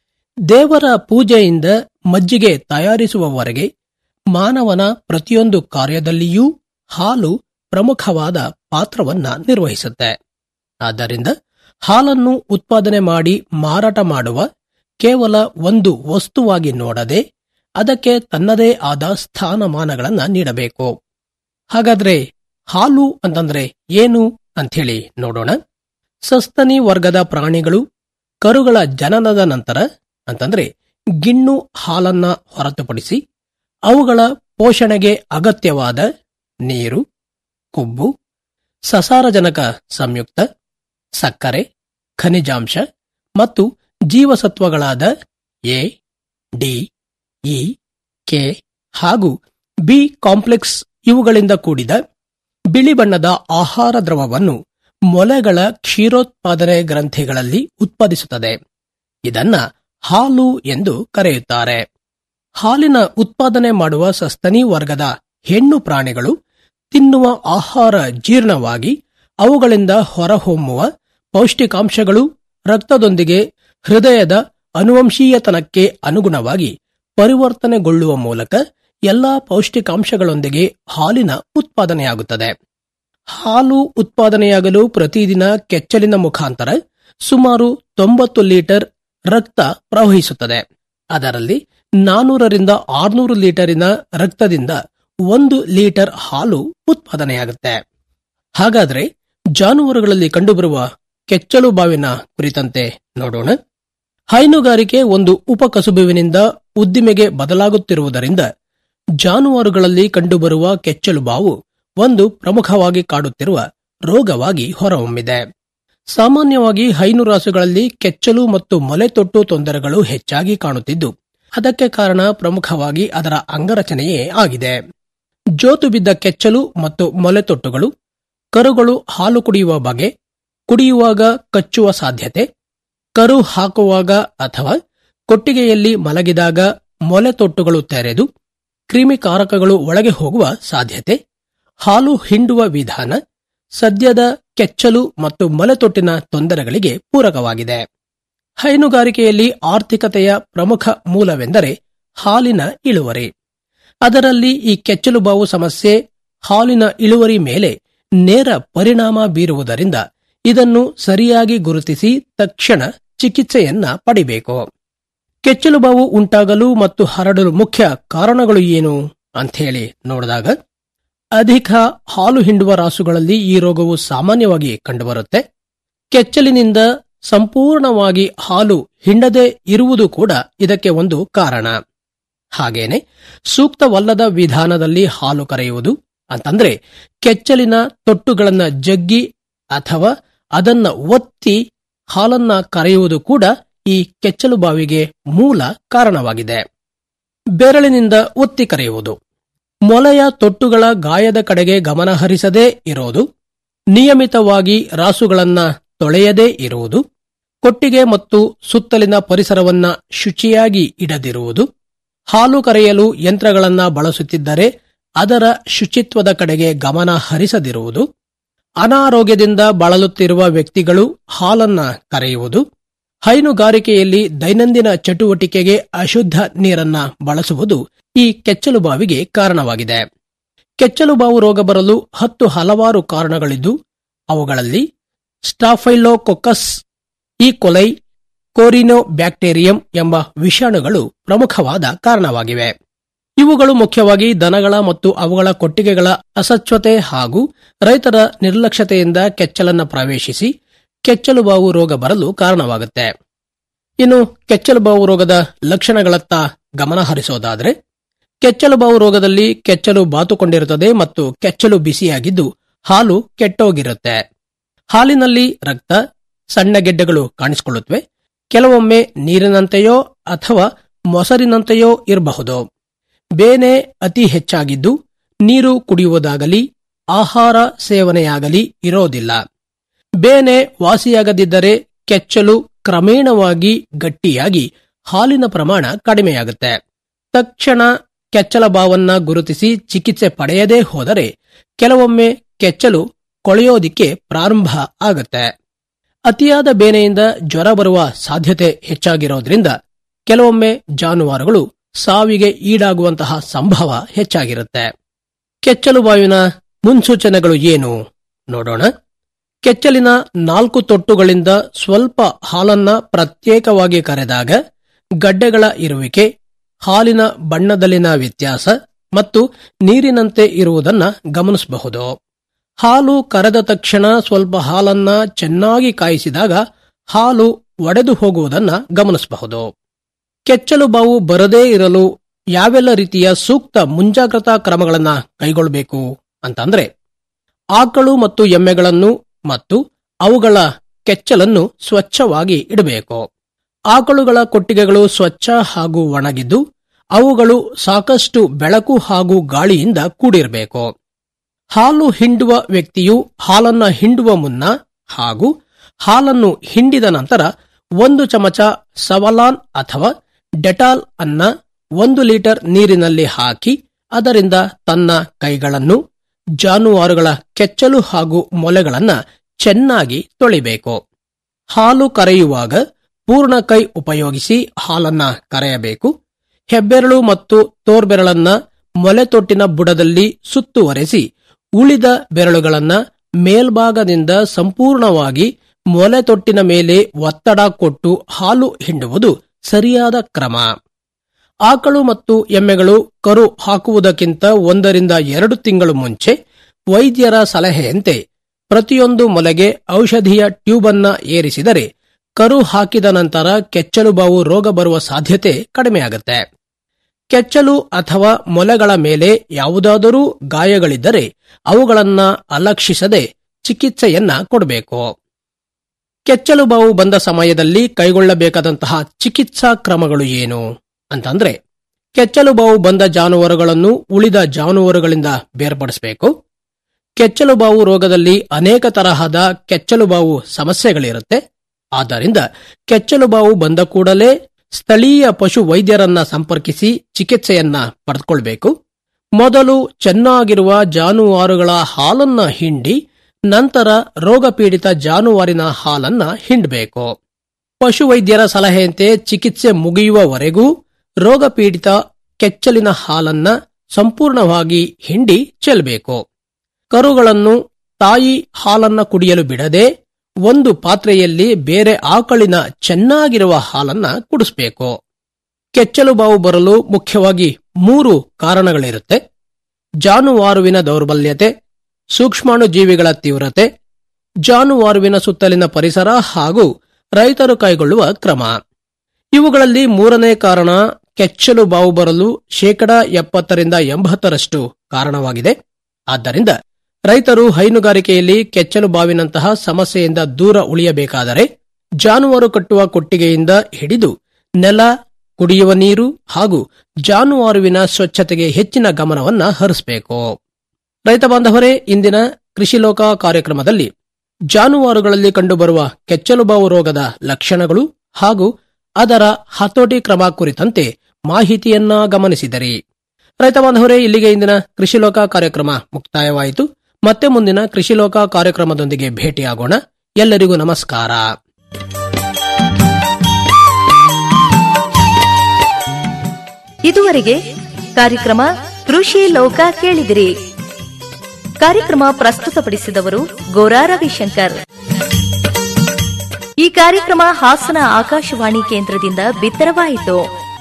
ದೇವರ ಪೂಜೆಯಿಂದ ಮಜ್ಜಿಗೆ ತಯಾರಿಸುವವರೆಗೆ ಮಾನವನ ಪ್ರತಿಯೊಂದು ಕಾರ್ಯದಲ್ಲಿಯೂ ಹಾಲು ಪ್ರಮುಖವಾದ ಪಾತ್ರವನ್ನ ನಿರ್ವಹಿಸುತ್ತೆ ಆದ್ದರಿಂದ ಹಾಲನ್ನು ಉತ್ಪಾದನೆ ಮಾಡಿ ಮಾರಾಟ ಮಾಡುವ ಕೇವಲ ಒಂದು ವಸ್ತುವಾಗಿ ನೋಡದೆ ಅದಕ್ಕೆ ತನ್ನದೇ ಆದ ಸ್ಥಾನಮಾನಗಳನ್ನ ನೀಡಬೇಕು ಹಾಗಾದ್ರೆ ಹಾಲು ಅಂತಂದ್ರೆ ಏನು ಅಂಥೇಳಿ ನೋಡೋಣ ಸಸ್ತನಿ ವರ್ಗದ ಪ್ರಾಣಿಗಳು ಕರುಗಳ ಜನನದ ನಂತರ ಅಂತಂದ್ರೆ ಗಿಣ್ಣು ಹಾಲನ್ನ ಹೊರತುಪಡಿಸಿ ಅವುಗಳ ಪೋಷಣೆಗೆ ಅಗತ್ಯವಾದ ನೀರು ಕೊಬ್ಬು ಸಸಾರಜನಕ ಸಂಯುಕ್ತ ಸಕ್ಕರೆ ಖನಿಜಾಂಶ ಮತ್ತು ಜೀವಸತ್ವಗಳಾದ ಎ ಡಿ ಇ ಕೆ ಹಾಗೂ ಬಿ ಕಾಂಪ್ಲೆಕ್ಸ್ ಇವುಗಳಿಂದ ಕೂಡಿದ ಬಿಳಿ ಬಣ್ಣದ ಆಹಾರ ದ್ರವವನ್ನು ಮೊಲೆಗಳ ಕ್ಷೀರೋತ್ಪಾದನೆ ಗ್ರಂಥಿಗಳಲ್ಲಿ ಉತ್ಪಾದಿಸುತ್ತದೆ ಇದನ್ನ ಹಾಲು ಎಂದು ಕರೆಯುತ್ತಾರೆ ಹಾಲಿನ ಉತ್ಪಾದನೆ ಮಾಡುವ ಸಸ್ತನಿ ವರ್ಗದ ಹೆಣ್ಣು ಪ್ರಾಣಿಗಳು ತಿನ್ನುವ ಆಹಾರ ಜೀರ್ಣವಾಗಿ ಅವುಗಳಿಂದ ಹೊರಹೊಮ್ಮುವ ಪೌಷ್ಟಿಕಾಂಶಗಳು ರಕ್ತದೊಂದಿಗೆ ಹೃದಯದ ಅನುವಂಶೀಯತನಕ್ಕೆ ಅನುಗುಣವಾಗಿ ಪರಿವರ್ತನೆಗೊಳ್ಳುವ ಮೂಲಕ ಎಲ್ಲಾ ಪೌಷ್ಟಿಕಾಂಶಗಳೊಂದಿಗೆ ಹಾಲಿನ ಉತ್ಪಾದನೆಯಾಗುತ್ತದೆ ಹಾಲು ಉತ್ಪಾದನೆಯಾಗಲು ಪ್ರತಿದಿನ ಕೆಚ್ಚಲಿನ ಮುಖಾಂತರ ಸುಮಾರು ತೊಂಬತ್ತು ಲೀಟರ್ ರಕ್ತ ಪ್ರವಹಿಸುತ್ತದೆ ಅದರಲ್ಲಿ ನಾನೂರರಿಂದ ಆರ್ನೂರು ಲೀಟರಿನ ರಕ್ತದಿಂದ ಒಂದು ಲೀಟರ್ ಹಾಲು ಉತ್ಪಾದನೆಯಾಗುತ್ತೆ ಹಾಗಾದ್ರೆ ಜಾನುವಾರುಗಳಲ್ಲಿ ಕಂಡುಬರುವ ಕೆಚ್ಚಲು ಬಾವಿನ ಕುರಿತಂತೆ ನೋಡೋಣ ಹೈನುಗಾರಿಕೆ ಒಂದು ಉಪಕಸುಬುವಿನಿಂದ ಉದ್ದಿಮೆಗೆ ಬದಲಾಗುತ್ತಿರುವುದರಿಂದ ಜಾನುವಾರುಗಳಲ್ಲಿ ಕಂಡುಬರುವ ಕೆಚ್ಚಲು ಬಾವು ಒಂದು ಪ್ರಮುಖವಾಗಿ ಕಾಡುತ್ತಿರುವ ರೋಗವಾಗಿ ಹೊರಹೊಮ್ಮಿದೆ ಸಾಮಾನ್ಯವಾಗಿ ಹೈನುರಾಸುಗಳಲ್ಲಿ ಕೆಚ್ಚಲು ಮತ್ತು ಮೊಲೆತೊಟ್ಟು ತೊಂದರೆಗಳು ಹೆಚ್ಚಾಗಿ ಕಾಣುತ್ತಿದ್ದು ಅದಕ್ಕೆ ಕಾರಣ ಪ್ರಮುಖವಾಗಿ ಅದರ ಅಂಗರಚನೆಯೇ ಆಗಿದೆ ಜೋತು ಬಿದ್ದ ಕೆಚ್ಚಲು ಮತ್ತು ಮೊಲೆತೊಟ್ಟುಗಳು ಕರುಗಳು ಹಾಲು ಕುಡಿಯುವ ಬಗೆ ಕುಡಿಯುವಾಗ ಕಚ್ಚುವ ಸಾಧ್ಯತೆ ಕರು ಹಾಕುವಾಗ ಅಥವಾ ಕೊಟ್ಟಿಗೆಯಲ್ಲಿ ಮಲಗಿದಾಗ ಮೊಲೆ ತೊಟ್ಟುಗಳು ತೆರೆದು ಕ್ರಿಮಿಕಾರಕಗಳು ಒಳಗೆ ಹೋಗುವ ಸಾಧ್ಯತೆ ಹಾಲು ಹಿಂಡುವ ವಿಧಾನ ಸದ್ಯದ ಕೆಚ್ಚಲು ಮತ್ತು ಮೊಲೆತೊಟ್ಟಿನ ತೊಂದರೆಗಳಿಗೆ ಪೂರಕವಾಗಿದೆ ಹೈನುಗಾರಿಕೆಯಲ್ಲಿ ಆರ್ಥಿಕತೆಯ ಪ್ರಮುಖ ಮೂಲವೆಂದರೆ ಹಾಲಿನ ಇಳುವರಿ ಅದರಲ್ಲಿ ಈ ಕೆಚ್ಚಲು ಬಾವು ಸಮಸ್ಯೆ ಹಾಲಿನ ಇಳುವರಿ ಮೇಲೆ ನೇರ ಪರಿಣಾಮ ಬೀರುವುದರಿಂದ ಇದನ್ನು ಸರಿಯಾಗಿ ಗುರುತಿಸಿ ತಕ್ಷಣ ಚಿಕಿತ್ಸೆಯನ್ನ ಪಡಿಬೇಕು ಕೆಚ್ಚಲು ಬಾವು ಉಂಟಾಗಲು ಮತ್ತು ಹರಡಲು ಮುಖ್ಯ ಕಾರಣಗಳು ಏನು ಅಂಥೇಳಿ ನೋಡಿದಾಗ ಅಧಿಕ ಹಾಲು ಹಿಂಡುವ ರಾಸುಗಳಲ್ಲಿ ಈ ರೋಗವು ಸಾಮಾನ್ಯವಾಗಿ ಕಂಡುಬರುತ್ತೆ ಕೆಚ್ಚಲಿನಿಂದ ಸಂಪೂರ್ಣವಾಗಿ ಹಾಲು ಹಿಂಡದೆ ಇರುವುದು ಕೂಡ ಇದಕ್ಕೆ ಒಂದು ಕಾರಣ ಹಾಗೇನೆ ಸೂಕ್ತವಲ್ಲದ ವಿಧಾನದಲ್ಲಿ ಹಾಲು ಕರೆಯುವುದು ಅಂತಂದ್ರೆ ಕೆಚ್ಚಲಿನ ತೊಟ್ಟುಗಳನ್ನ ಜಗ್ಗಿ ಅಥವಾ ಅದನ್ನ ಒತ್ತಿ ಹಾಲನ್ನ ಕರೆಯುವುದು ಕೂಡ ಈ ಕೆಚ್ಚಲು ಬಾವಿಗೆ ಮೂಲ ಕಾರಣವಾಗಿದೆ ಬೆರಳಿನಿಂದ ಒತ್ತಿ ಕರೆಯುವುದು ಮೊಲೆಯ ತೊಟ್ಟುಗಳ ಗಾಯದ ಕಡೆಗೆ ಗಮನ ಹರಿಸದೇ ಇರೋದು ನಿಯಮಿತವಾಗಿ ರಾಸುಗಳನ್ನ ತೊಳೆಯದೇ ಇರುವುದು ಕೊಟ್ಟಿಗೆ ಮತ್ತು ಸುತ್ತಲಿನ ಪರಿಸರವನ್ನ ಶುಚಿಯಾಗಿ ಇಡದಿರುವುದು ಹಾಲು ಕರೆಯಲು ಯಂತ್ರಗಳನ್ನ ಬಳಸುತ್ತಿದ್ದರೆ ಅದರ ಶುಚಿತ್ವದ ಕಡೆಗೆ ಗಮನ ಹರಿಸದಿರುವುದು ಅನಾರೋಗ್ಯದಿಂದ ಬಳಲುತ್ತಿರುವ ವ್ಯಕ್ತಿಗಳು ಹಾಲನ್ನ ಕರೆಯುವುದು ಹೈನುಗಾರಿಕೆಯಲ್ಲಿ ದೈನಂದಿನ ಚಟುವಟಿಕೆಗೆ ಅಶುದ್ಧ ನೀರನ್ನ ಬಳಸುವುದು ಈ ಕೆಚ್ಚಲು ಬಾವಿಗೆ ಕಾರಣವಾಗಿದೆ ಕೆಚ್ಚಲು ಬಾವು ರೋಗ ಬರಲು ಹತ್ತು ಹಲವಾರು ಕಾರಣಗಳಿದ್ದು ಅವುಗಳಲ್ಲಿ ಸ್ಟಾಫೈಲೋಕೊಕಸ್ ಈ ಕೊಲೈ ಕೋರಿನೋ ಬ್ಯಾಕ್ಟೀರಿಯಂ ಎಂಬ ವಿಷಾಣುಗಳು ಪ್ರಮುಖವಾದ ಕಾರಣವಾಗಿವೆ ಇವುಗಳು ಮುಖ್ಯವಾಗಿ ದನಗಳ ಮತ್ತು ಅವುಗಳ ಕೊಟ್ಟಿಗೆಗಳ ಅಸಚ್ಛತೆ ಹಾಗೂ ರೈತರ ನಿರ್ಲಕ್ಷ್ಯತೆಯಿಂದ ಕೆಚ್ಚಲನ್ನ ಪ್ರವೇಶಿಸಿ ಕೆಚ್ಚಲು ಬಾವು ರೋಗ ಬರಲು ಕಾರಣವಾಗುತ್ತೆ ಇನ್ನು ಕೆಚ್ಚಲು ಬಾವು ರೋಗದ ಲಕ್ಷಣಗಳತ್ತ ಗಮನ ಹರಿಸೋದಾದ್ರೆ ಕೆಚ್ಚಲು ಬಾವು ರೋಗದಲ್ಲಿ ಕೆಚ್ಚಲು ಬಾತುಕೊಂಡಿರುತ್ತದೆ ಮತ್ತು ಕೆಚ್ಚಲು ಬಿಸಿಯಾಗಿದ್ದು ಹಾಲು ಕೆಟ್ಟೋಗಿರುತ್ತೆ ಹಾಲಿನಲ್ಲಿ ರಕ್ತ ಸಣ್ಣ ಗೆಡ್ಡೆಗಳು ಕಾಣಿಸಿಕೊಳ್ಳುತ್ತವೆ ಕೆಲವೊಮ್ಮೆ ನೀರಿನಂತೆಯೋ ಅಥವಾ ಮೊಸರಿನಂತೆಯೋ ಇರಬಹುದು ಬೇನೆ ಅತಿ ಹೆಚ್ಚಾಗಿದ್ದು ನೀರು ಕುಡಿಯುವುದಾಗಲಿ ಆಹಾರ ಸೇವನೆಯಾಗಲಿ ಇರೋದಿಲ್ಲ ಬೇನೆ ವಾಸಿಯಾಗದಿದ್ದರೆ ಕೆಚ್ಚಲು ಕ್ರಮೇಣವಾಗಿ ಗಟ್ಟಿಯಾಗಿ ಹಾಲಿನ ಪ್ರಮಾಣ ಕಡಿಮೆಯಾಗುತ್ತೆ ತಕ್ಷಣ ಕೆಚ್ಚಲ ಬಾವನ್ನ ಗುರುತಿಸಿ ಚಿಕಿತ್ಸೆ ಪಡೆಯದೇ ಹೋದರೆ ಕೆಲವೊಮ್ಮೆ ಕೆಚ್ಚಲು ಕೊಳೆಯೋದಿಕ್ಕೆ ಪ್ರಾರಂಭ ಆಗುತ್ತೆ ಅತಿಯಾದ ಬೇನೆಯಿಂದ ಜ್ವರ ಬರುವ ಸಾಧ್ಯತೆ ಹೆಚ್ಚಾಗಿರೋದ್ರಿಂದ ಕೆಲವೊಮ್ಮೆ ಜಾನುವಾರುಗಳು ಸಾವಿಗೆ ಈಡಾಗುವಂತಹ ಸಂಭವ ಹೆಚ್ಚಾಗಿರುತ್ತೆ ಕೆಚ್ಚಲು ಬಾವಿನ ಮುನ್ಸೂಚನೆಗಳು ಏನು ನೋಡೋಣ ಕೆಚ್ಚಲಿನ ನಾಲ್ಕು ತೊಟ್ಟುಗಳಿಂದ ಸ್ವಲ್ಪ ಹಾಲನ್ನ ಪ್ರತ್ಯೇಕವಾಗಿ ಕರೆದಾಗ ಗಡ್ಡೆಗಳ ಇರುವಿಕೆ ಹಾಲಿನ ಬಣ್ಣದಲ್ಲಿನ ವ್ಯತ್ಯಾಸ ಮತ್ತು ನೀರಿನಂತೆ ಇರುವುದನ್ನ ಗಮನಿಸಬಹುದು ಹಾಲು ಕರೆದ ತಕ್ಷಣ ಸ್ವಲ್ಪ ಹಾಲನ್ನ ಚೆನ್ನಾಗಿ ಕಾಯಿಸಿದಾಗ ಹಾಲು ಒಡೆದು ಹೋಗುವುದನ್ನ ಗಮನಿಸಬಹುದು ಕೆಚ್ಚಲು ಬಾವು ಬರದೇ ಇರಲು ಯಾವೆಲ್ಲ ರೀತಿಯ ಸೂಕ್ತ ಮುಂಜಾಗ್ರತಾ ಕ್ರಮಗಳನ್ನ ಕೈಗೊಳ್ಳಬೇಕು ಅಂತಂದ್ರೆ ಆಕಳು ಮತ್ತು ಎಮ್ಮೆಗಳನ್ನು ಮತ್ತು ಅವುಗಳ ಕೆಚ್ಚಲನ್ನು ಸ್ವಚ್ಛವಾಗಿ ಇಡಬೇಕು ಆಕಳುಗಳ ಕೊಟ್ಟಿಗೆಗಳು ಸ್ವಚ್ಛ ಹಾಗೂ ಒಣಗಿದ್ದು ಅವುಗಳು ಸಾಕಷ್ಟು ಬೆಳಕು ಹಾಗೂ ಗಾಳಿಯಿಂದ ಕೂಡಿರಬೇಕು ಹಾಲು ಹಿಂಡುವ ವ್ಯಕ್ತಿಯು ಹಾಲನ್ನ ಹಿಂಡುವ ಮುನ್ನ ಹಾಗೂ ಹಾಲನ್ನು ಹಿಂಡಿದ ನಂತರ ಒಂದು ಚಮಚ ಸವಲಾನ್ ಅಥವಾ ಡೆಟಾಲ್ ಅನ್ನ ಒಂದು ಲೀಟರ್ ನೀರಿನಲ್ಲಿ ಹಾಕಿ ಅದರಿಂದ ತನ್ನ ಕೈಗಳನ್ನು ಜಾನುವಾರುಗಳ ಕೆಚ್ಚಲು ಹಾಗೂ ಮೊಲೆಗಳನ್ನ ಚೆನ್ನಾಗಿ ತೊಳಿಬೇಕು ಹಾಲು ಕರೆಯುವಾಗ ಪೂರ್ಣ ಕೈ ಉಪಯೋಗಿಸಿ ಹಾಲನ್ನ ಕರೆಯಬೇಕು ಹೆಬ್ಬೆರಳು ಮತ್ತು ತೋರ್ಬೆರಳನ್ನ ಮೊಲೆತೊಟ್ಟಿನ ಬುಡದಲ್ಲಿ ಸುತ್ತುವರೆಸಿ ಉಳಿದ ಬೆರಳುಗಳನ್ನ ಮೇಲ್ಭಾಗದಿಂದ ಸಂಪೂರ್ಣವಾಗಿ ಮೊಲೆತೊಟ್ಟಿನ ಮೇಲೆ ಒತ್ತಡ ಕೊಟ್ಟು ಹಾಲು ಹಿಂಡುವುದು ಸರಿಯಾದ ಕ್ರಮ ಆಕಳು ಮತ್ತು ಎಮ್ಮೆಗಳು ಕರು ಹಾಕುವುದಕ್ಕಿಂತ ಒಂದರಿಂದ ಎರಡು ತಿಂಗಳು ಮುಂಚೆ ವೈದ್ಯರ ಸಲಹೆಯಂತೆ ಪ್ರತಿಯೊಂದು ಮೊಲೆಗೆ ಔಷಧಿಯ ಟ್ಯೂಬ್ ಅನ್ನ ಏರಿಸಿದರೆ ಕರು ಹಾಕಿದ ನಂತರ ಕೆಚ್ಚಲು ಬಾವು ರೋಗ ಬರುವ ಸಾಧ್ಯತೆ ಕಡಿಮೆಯಾಗುತ್ತೆ ಕೆಚ್ಚಲು ಅಥವಾ ಮೊಲೆಗಳ ಮೇಲೆ ಯಾವುದಾದರೂ ಗಾಯಗಳಿದ್ದರೆ ಅವುಗಳನ್ನ ಅಲಕ್ಷಿಸದೆ ಚಿಕಿತ್ಸೆಯನ್ನ ಕೊಡಬೇಕು ಕೆಚ್ಚಲು ಬಾವು ಬಂದ ಸಮಯದಲ್ಲಿ ಕೈಗೊಳ್ಳಬೇಕಾದಂತಹ ಚಿಕಿತ್ಸಾ ಕ್ರಮಗಳು ಏನು ಅಂತಂದ್ರೆ ಕೆಚ್ಚಲು ಬಾವು ಬಂದ ಜಾನುವಾರುಗಳನ್ನು ಉಳಿದ ಜಾನುವಾರುಗಳಿಂದ ಬೇರ್ಪಡಿಸಬೇಕು ಕೆಚ್ಚಲುಬಾವು ರೋಗದಲ್ಲಿ ಅನೇಕ ತರಹದ ಕೆಚ್ಚಲುಬಾವು ಸಮಸ್ಯೆಗಳಿರುತ್ತೆ ಆದ್ದರಿಂದ ಕೆಚ್ಚಲುಬಾವು ಬಂದ ಕೂಡಲೇ ಸ್ಥಳೀಯ ಪಶು ವೈದ್ಯರನ್ನ ಸಂಪರ್ಕಿಸಿ ಚಿಕಿತ್ಸೆಯನ್ನ ಪಡೆದುಕೊಳ್ಬೇಕು ಮೊದಲು ಚೆನ್ನಾಗಿರುವ ಜಾನುವಾರುಗಳ ಹಾಲನ್ನ ಹಿಂಡಿ ನಂತರ ರೋಗಪೀಡಿತ ಜಾನುವಾರಿನ ಹಾಲನ್ನ ಹಿಂಡಬೇಕು ಪಶುವೈದ್ಯರ ಸಲಹೆಯಂತೆ ಚಿಕಿತ್ಸೆ ಮುಗಿಯುವವರೆಗೂ ರೋಗಪೀಡಿತ ಕೆಚ್ಚಲಿನ ಹಾಲನ್ನ ಸಂಪೂರ್ಣವಾಗಿ ಹಿಂಡಿ ಚೆಲ್ಲಬೇಕು ಕರುಗಳನ್ನು ತಾಯಿ ಹಾಲನ್ನ ಕುಡಿಯಲು ಬಿಡದೆ ಒಂದು ಪಾತ್ರೆಯಲ್ಲಿ ಬೇರೆ ಆಕಳಿನ ಚೆನ್ನಾಗಿರುವ ಹಾಲನ್ನ ಕುಡಿಸಬೇಕು ಕೆಚ್ಚಲು ಬಾವು ಬರಲು ಮುಖ್ಯವಾಗಿ ಮೂರು ಕಾರಣಗಳಿರುತ್ತೆ ಜಾನುವಾರುವಿನ ದೌರ್ಬಲ್ಯತೆ ಸೂಕ್ಷ್ಮಾಣು ಜೀವಿಗಳ ತೀವ್ರತೆ ಜಾನುವಾರುವಿನ ಸುತ್ತಲಿನ ಪರಿಸರ ಹಾಗೂ ರೈತರು ಕೈಗೊಳ್ಳುವ ಕ್ರಮ ಇವುಗಳಲ್ಲಿ ಮೂರನೇ ಕಾರಣ ಕೆಚ್ಚಲು ಬಾವು ಬರಲು ಶೇಕಡ ಎಪ್ಪತ್ತರಿಂದ ಎಂಬತ್ತರಷ್ಟು ಕಾರಣವಾಗಿದೆ ಆದ್ದರಿಂದ ರೈತರು ಹೈನುಗಾರಿಕೆಯಲ್ಲಿ ಕೆಚ್ಚಲು ಬಾವಿನಂತಹ ಸಮಸ್ಯೆಯಿಂದ ದೂರ ಉಳಿಯಬೇಕಾದರೆ ಜಾನುವಾರು ಕಟ್ಟುವ ಕೊಟ್ಟಿಗೆಯಿಂದ ಹಿಡಿದು ನೆಲ ಕುಡಿಯುವ ನೀರು ಹಾಗೂ ಜಾನುವಾರುವಿನ ಸ್ವಚ್ಛತೆಗೆ ಹೆಚ್ಚಿನ ಗಮನವನ್ನ ಹರಿಸಬೇಕು ರೈತ ಬಾಂಧವರೇ ಇಂದಿನ ಕೃಷಿ ಲೋಕ ಕಾರ್ಯಕ್ರಮದಲ್ಲಿ ಜಾನುವಾರುಗಳಲ್ಲಿ ಕಂಡುಬರುವ ಕೆಚ್ಚಲುಬಾವು ರೋಗದ ಲಕ್ಷಣಗಳು ಹಾಗೂ ಅದರ ಹತೋಟಿ ಕ್ರಮ ಕುರಿತಂತೆ ಮಾಹಿತಿಯನ್ನ ಗಮನಿಸಿದರಿ ರೈತ ಬಾಂಧವರೇ ಇಲ್ಲಿಗೆ ಇಂದಿನ ಕೃಷಿ ಲೋಕ ಕಾರ್ಯಕ್ರಮ ಮುಕ್ತಾಯವಾಯಿತು ಮತ್ತೆ ಮುಂದಿನ ಕೃಷಿ ಲೋಕ ಕಾರ್ಯಕ್ರಮದೊಂದಿಗೆ ಭೇಟಿಯಾಗೋಣ ಎಲ್ಲರಿಗೂ ನಮಸ್ಕಾರ ಇದುವರೆಗೆ ಕಾರ್ಯಕ್ರಮ ಕೃಷಿ ಲೋಕ ಕೇಳಿದಿರಿ ಕಾರ್ಯಕ್ರಮ ಪ್ರಸ್ತುತಪಡಿಸಿದವರು ಗೋರಾ ರವಿಶಂಕರ್ ಈ ಕಾರ್ಯಕ್ರಮ ಹಾಸನ ಆಕಾಶವಾಣಿ ಕೇಂದ್ರದಿಂದ ಬಿತ್ತರವಾಯಿತು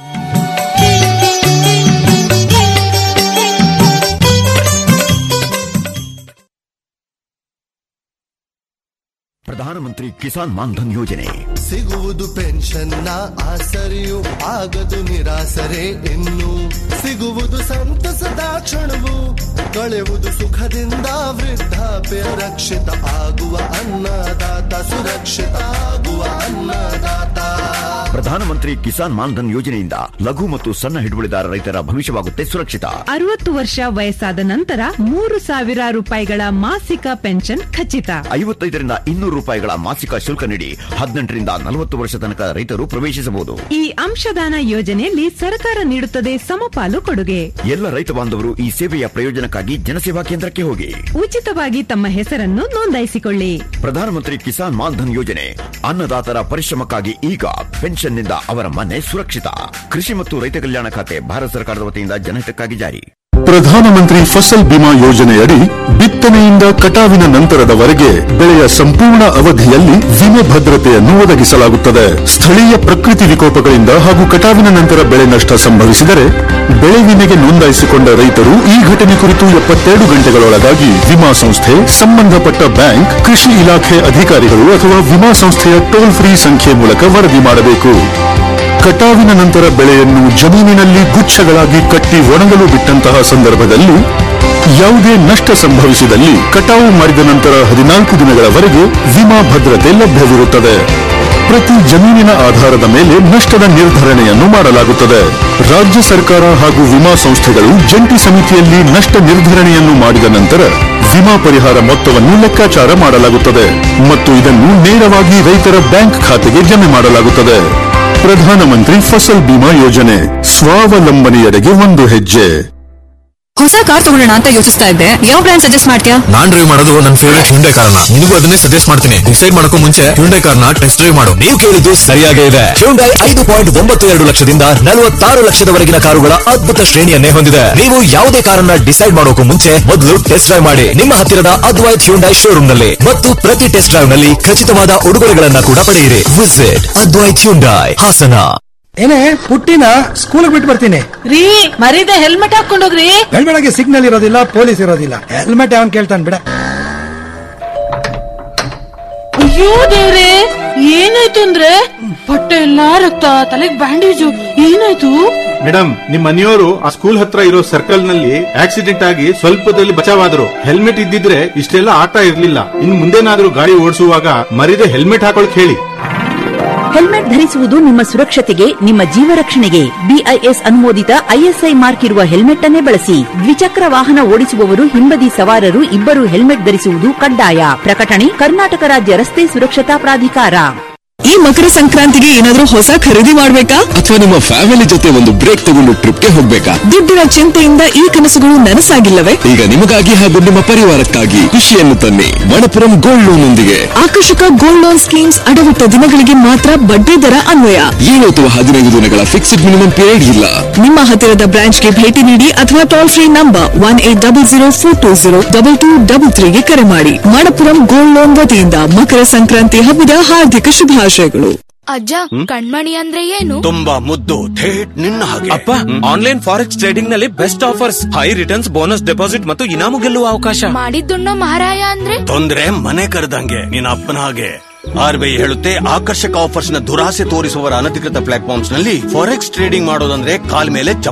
ಪ್ರಧಾನಮಂತ್ರಿ ಕಿಸಾನ್ ಮಾನ್ಧನ್ ಯೋಜನೆ ಸಿಗುವುದು ಪೆನ್ಷನ್ನ ಆಸರೆಯು ಆಗದು ನಿರಾಸರೆ ಇನ್ನು ಸಿಗುವುದು ಸಂತಸದ ಕ್ಷಣವು ಕಳೆಯುವುದು ಸುಖದಿಂದ ವೃದ್ಧಾಪ್ಯ ರಕ್ಷಿತ ಆಗುವ ಅನ್ನದಾತ ಸುರಕ್ಷಿತ ಆಗುವ ಅನ್ನದಾತ ಪ್ರಧಾನಮಂತ್ರಿ ಕಿಸಾನ್ ಮಾನ್ಧನ್ ಯೋಜನೆಯಿಂದ ಲಘು ಮತ್ತು ಸಣ್ಣ ಹಿಡುವಳಿದಾರ ರೈತರ ಭವಿಷ್ಯವಾಗುತ್ತೆ ಸುರಕ್ಷಿತ ಅರವತ್ತು ವರ್ಷ ವಯಸ್ಸಾದ ನಂತರ ಮೂರು ಸಾವಿರ ರೂಪಾಯಿಗಳ ಮಾಸಿಕ ಪೆನ್ಷನ್ ಖಚಿತ ಐವತ್ತೈದರಿಂದ ಇನ್ನೂರು ರೂಪಾಯಿಗಳ ಮಾಸಿಕ ಶುಲ್ಕ ನೀಡಿ ಹದಿನೆಂಟರಿಂದ ನಲವತ್ತು ವರ್ಷ ತನಕ ರೈತರು ಪ್ರವೇಶಿಸಬಹುದು ಈ ಅಂಶದಾನ ಯೋಜನೆಯಲ್ಲಿ ಸರ್ಕಾರ ನೀಡುತ್ತದೆ ಸಮಪಾಲು ಕೊಡುಗೆ ಎಲ್ಲ ರೈತ ಬಾಂಧವರು ಈ ಸೇವೆಯ ಪ್ರಯೋಜನಕ್ಕಾಗಿ ಜನಸೇವಾ ಕೇಂದ್ರಕ್ಕೆ ಹೋಗಿ ಉಚಿತವಾಗಿ ತಮ್ಮ ಹೆಸರನ್ನು ನೋಂದಾಯಿಸಿಕೊಳ್ಳಿ ಪ್ರಧಾನಮಂತ್ರಿ ಕಿಸಾನ್ ಮಾನ್ಧನ್ ಯೋಜನೆ ಅನ್ನದಾತರ ಪರಿಶ್ರಮಕ್ಕಾಗಿ ಈಗ ಪೆನ್ಷನ್ನಿಂದ ಅವರ ಮನೆ ಸುರಕ್ಷಿತ ಕೃಷಿ ಮತ್ತು ರೈತ ಕಲ್ಯಾಣ ಖಾತೆ ಭಾರತ ಸರ್ಕಾರದ ವತಿಯಿಂದ ಜನಹಿತಕ್ಕಾಗಿ ಜಾರಿ ಪ್ರಧಾನಮಂತ್ರಿ ಫಸಲ್ ಬಿಮಾ ಯೋಜನೆಯಡಿ ಬಿತ್ತನೆಯಿಂದ ಕಟಾವಿನ ನಂತರದವರೆಗೆ ಬೆಳೆಯ ಸಂಪೂರ್ಣ ಅವಧಿಯಲ್ಲಿ ವಿಮೆ ಭದ್ರತೆಯನ್ನು ಒದಗಿಸಲಾಗುತ್ತದೆ ಸ್ಥಳೀಯ ಪ್ರಕೃತಿ ವಿಕೋಪಗಳಿಂದ ಹಾಗೂ ಕಟಾವಿನ ನಂತರ ಬೆಳೆ ನಷ್ಟ ಸಂಭವಿಸಿದರೆ ಬೆಳೆ ವಿಮೆಗೆ ನೋಂದಾಯಿಸಿಕೊಂಡ ರೈತರು ಈ ಘಟನೆ ಕುರಿತು ಎಪ್ಪತ್ತೆರಡು ಗಂಟೆಗಳೊಳಗಾಗಿ ವಿಮಾ ಸಂಸ್ಥೆ ಸಂಬಂಧಪಟ್ಟ ಬ್ಯಾಂಕ್ ಕೃಷಿ ಇಲಾಖೆ ಅಧಿಕಾರಿಗಳು ಅಥವಾ ವಿಮಾ ಸಂಸ್ಥೆಯ ಟೋಲ್ ಫ್ರೀ ಸಂಖ್ಯೆ ಮೂಲಕ ವರದಿ ಮಾಡಬೇಕು ಕಟಾವಿನ ನಂತರ ಬೆಳೆಯನ್ನು ಜಮೀನಿನಲ್ಲಿ ಗುಚ್ಛಗಳಾಗಿ ಕಟ್ಟಿ ಒಣಗಲು ಬಿಟ್ಟಂತಹ ಸಂದರ್ಭದಲ್ಲಿ ಯಾವುದೇ ನಷ್ಟ ಸಂಭವಿಸಿದಲ್ಲಿ ಕಟಾವು ಮಾಡಿದ ನಂತರ ಹದಿನಾಲ್ಕು ದಿನಗಳವರೆಗೆ ವಿಮಾ ಭದ್ರತೆ ಲಭ್ಯವಿರುತ್ತದೆ ಪ್ರತಿ ಜಮೀನಿನ ಆಧಾರದ ಮೇಲೆ ನಷ್ಟದ ನಿರ್ಧರಣೆಯನ್ನು ಮಾಡಲಾಗುತ್ತದೆ ರಾಜ್ಯ ಸರ್ಕಾರ ಹಾಗೂ ವಿಮಾ ಸಂಸ್ಥೆಗಳು ಜಂಟಿ ಸಮಿತಿಯಲ್ಲಿ ನಷ್ಟ ನಿರ್ಧರಣೆಯನ್ನು ಮಾಡಿದ ನಂತರ ವಿಮಾ ಪರಿಹಾರ ಮೊತ್ತವನ್ನು ಲೆಕ್ಕಾಚಾರ ಮಾಡಲಾಗುತ್ತದೆ ಮತ್ತು ಇದನ್ನು ನೇರವಾಗಿ ರೈತರ ಬ್ಯಾಂಕ್ ಖಾತೆಗೆ ಜಮೆ ಮಾಡಲಾಗುತ್ತದೆ ಪ್ರಧಾನಮಂತ್ರಿ ಫಸಲ್ ಬಿಮಾ ಯೋಜನೆ ಸ್ವಾವಲಂಬನೆಯೆಡೆಗೆ ಒಂದು ಹೆಜ್ಜೆ ಹೊಸ ಕಾರ್ ತಗೊಳ್ಳೋಣ ಅಂತ ಯೋಚಿಸ್ತಾ ಇದ್ದೆ ಯಾವ ಬ್ರ್ಯಾಂಡ್ ಸಜೆಸ್ಟ್ ಮಾಡ್ತೀಯಾ ನಾನ್ ಡ್ರೈವ್ ಮಾಡೋದು ನನ್ನ ಫೇವರೇಟ್ ಹ್ಯುಂಡೈ ಕಾರ್ನ ನಿನಗೂ ಅದನ್ನೇ ಸಜೆಸ್ಟ್ ಮಾಡ್ತೀನಿ ಡಿಸೈಡ್ ಮಾಡಕ್ಕೂ ಮುಂಚೆ ಹ್ಯುಂಡೈ ಕಾರ್ನ ಟೆಸ್ಟ್ ಡ್ರೈವ್ ಮಾಡು ನೀವು ಕೇಳಿದ್ದು ಸರಿಯಾಗೇ ಇದೆ ಹ್ಯುಂಡೈ ಐದು ಪಾಯಿಂಟ್ ಒಂಬತ್ತು ಎರಡು ಲಕ್ಷದಿಂದ ನಲವತ್ತಾರು ಲಕ್ಷದವರೆಗಿನ ಕಾರುಗಳ ಅದ್ಭುತ ಶ್ರೇಣಿಯನ್ನೇ ಹೊಂದಿದೆ ನೀವು ಯಾವುದೇ ಕಾರನ್ನ ಡಿಸೈಡ್ ಮಾಡೋಕು ಮುಂಚೆ ಮೊದಲು ಟೆಸ್ಟ್ ಡ್ರೈವ್ ಮಾಡಿ ನಿಮ್ಮ ಹತ್ತಿರದ ಅದ್ವೈತ್ ಹ್ಯುಂಡೈ ಶೋರೂಮ್ ನಲ್ಲಿ ಮತ್ತು ಪ್ರತಿ ಟೆಸ್ಟ್ ಡ್ರೈವ್ ನಲ್ಲಿ ಖಚಿತವಾದ ಉಡುಗೊರೆಗಳನ್ನ ಕೂಡ ಪಡೆಯಿರಿ ವಿಸಿಟ್ ಅದ್ವೈತ್ ಹ್ಯುಂಡೈ ಹಾಸನ ಏನೇ ಪುಟ್ಟಿನ ಸ್ಕೂಲ್ ಬಿಟ್ಟು ಬರ್ತೀನಿ ರೀ ಮರೀದೆ ಹೆಲ್ಮೆಟ್ ಹಾಕೊಂಡೋಗ್ರಿ ಬೆಳಗ್ಗೆ ಸಿಗ್ನಲ್ ಇರೋದಿಲ್ಲ ಪೊಲೀಸ್ ಇರೋದಿಲ್ಲ ಹೆಲ್ಮೆಟ್ ಅವನ್ ಕೇಳ್ತಾನೆ ಬಿಡ ಅಯ್ಯೋ ದೇವ್ರೆ ಏನಾಯ್ತು ಅಂದ್ರೆ ಬಟ್ಟೆ ಎಲ್ಲಾ ರಕ್ತ ತಲೆಗ್ ಬ್ಯಾಂಡೇಜು ಏನಾಯ್ತು ಮೇಡಮ್ ನಿಮ್ ಮನೆಯವರು ಆ ಸ್ಕೂಲ್ ಹತ್ರ ಇರೋ ಸರ್ಕಲ್ ನಲ್ಲಿ ಆಕ್ಸಿಡೆಂಟ್ ಆಗಿ ಸ್ವಲ್ಪದಲ್ಲಿ ಬಚಾವಾದ್ರು ಹೆಲ್ಮೆಟ್ ಇದ್ದಿದ್ರೆ ಇಷ್ಟೆಲ್ಲ ಆಟ ಇರ್ಲಿಲ್ಲ ಇನ್ ಮುಂದೇನಾದ್ರೂ ಗಾಡಿ ಓಡಿಸುವಾಗ ಮರಿದೆ ಹೆಲ್ಮೆಟ್ ಹಾಕೊಳಕ್ ಹೇಳಿ ಹೆಲ್ಮೆಟ್ ಧರಿಸುವುದು ನಿಮ್ಮ ಸುರಕ್ಷತೆಗೆ ನಿಮ್ಮ ಜೀವ ರಕ್ಷಣೆಗೆ ಬಿಐಎಸ್ ಅನುಮೋದಿತ ಐಎಸ್ಐ ಮಾರ್ಕ್ ಇರುವ ಹೆಲ್ಮೆಟ್ ಅನ್ನೇ ಬಳಸಿ ದ್ವಿಚಕ್ರ ವಾಹನ ಓಡಿಸುವವರು ಹಿಂಬದಿ ಸವಾರರು ಇಬ್ಬರು ಹೆಲ್ಮೆಟ್ ಧರಿಸುವುದು ಕಡ್ಡಾಯ ಪ್ರಕಟಣೆ ಕರ್ನಾಟಕ ರಾಜ್ಯ ರಸ್ತೆ ಸುರಕ್ಷತಾ ಪ್ರಾಧಿಕಾರ ಈ ಮಕರ ಸಂಕ್ರಾಂತಿಗೆ ಏನಾದ್ರೂ ಹೊಸ ಖರೀದಿ ಮಾಡ್ಬೇಕಾ ಅಥವಾ ನಿಮ್ಮ ಫ್ಯಾಮಿಲಿ ಜೊತೆ ಒಂದು ಬ್ರೇಕ್ ತಗೊಂಡು ಟ್ರಿಪ್ಗೆ ಹೋಗ್ಬೇಕಾ ದುಡ್ಡಿನ ಚಿಂತೆಯಿಂದ ಈ ಕನಸುಗಳು ನನಸಾಗಿಲ್ಲವೇ ಈಗ ನಿಮಗಾಗಿ ಹಾಗೂ ನಿಮ್ಮ ಪರಿವಾರಕ್ಕಾಗಿ ಖುಷಿಯನ್ನು ತನ್ನಿ ಮಣಪುರಂ ಗೋಲ್ಡ್ ಲೋನ್ ಒಂದಿಗೆ ಆಕರ್ಷಕ ಗೋಲ್ಡ್ ಲೋನ್ ಸ್ಕೀಮ್ಸ್ ಅಡವಿಟ್ಟ ದಿನಗಳಿಗೆ ಮಾತ್ರ ಬಡ್ಡಿ ದರ ಅನ್ವಯ ಏಳು ಅಥವಾ ಹದಿನೈದು ದಿನಗಳ ಫಿಕ್ಸ್ಡ್ ಮಿನಿಮಮ್ ಪೀರಿಯಡ್ ಇಲ್ಲ ನಿಮ್ಮ ಹತ್ತಿರದ ಬ್ರಾಂಚ್ಗೆ ಭೇಟಿ ನೀಡಿ ಅಥವಾ toll free number one eight double zero four two zero double two double ತ್ರೀಗೆ ಕರೆ ಮಾಡಿ ಮಣಪುರಂ ಗೋಲ್ಡ್ ಲೋನ್ ವತಿಯಿಂದ ಮಕರ ಸಂಕ್ರಾಂತಿ ಹಬ್ಬದ ಹಾರ್ದಿಕ ಶುಭಾಶಯಗಳು ಅಜ್ಜ ಕಣ್ಮಣಿ ಅಂದ್ರೆ ಏನು ತುಂಬಾ ಮುದ್ದು ಥೇಟ್ ನಿನ್ನ ಹಾಗೆ ಅಪ್ಪ ಆನ್ಲೈನ್ ಫಾರೆಕ್ಸ್ ಟ್ರೇಡಿಂಗ್ ನಲ್ಲಿ best offers high returns bonus deposit ಮತ್ತು ಇನಾಮು ಗೆಲ್ಲುವ ಅವಕಾಶ ಮಾಡಿದ್ದುಣ್ಣೋ ಮಹಾರಾಯ ಅಂದ್ರೆ ತೊಂದ್ರೆ ಮನೆ ಕರೆದಂಗೆ ನಿನ್ನ ಅಪ್ಪನ ಹಾಗೆ ಆರ್ ಬಿ ಐ ಹೇಳುತ್ತೆ ಆಕರ್ಷಕ ಆಫರ್ಸ್ ನ ದುರಾಸೆ ತೋರಿಸುವವರ ಅನಧಿಕೃತ ಪ್ಲಾಟ್ಫಾರ್ಮ್ಸ್ ನಲ್ಲಿ ಫಾರೆಕ್ಸ್ ಟ್ರೇಡಿಂಗ್ ಮಾಡೋದಂದ್ರೆ ಕಾಲ್ ಮೇಲೆ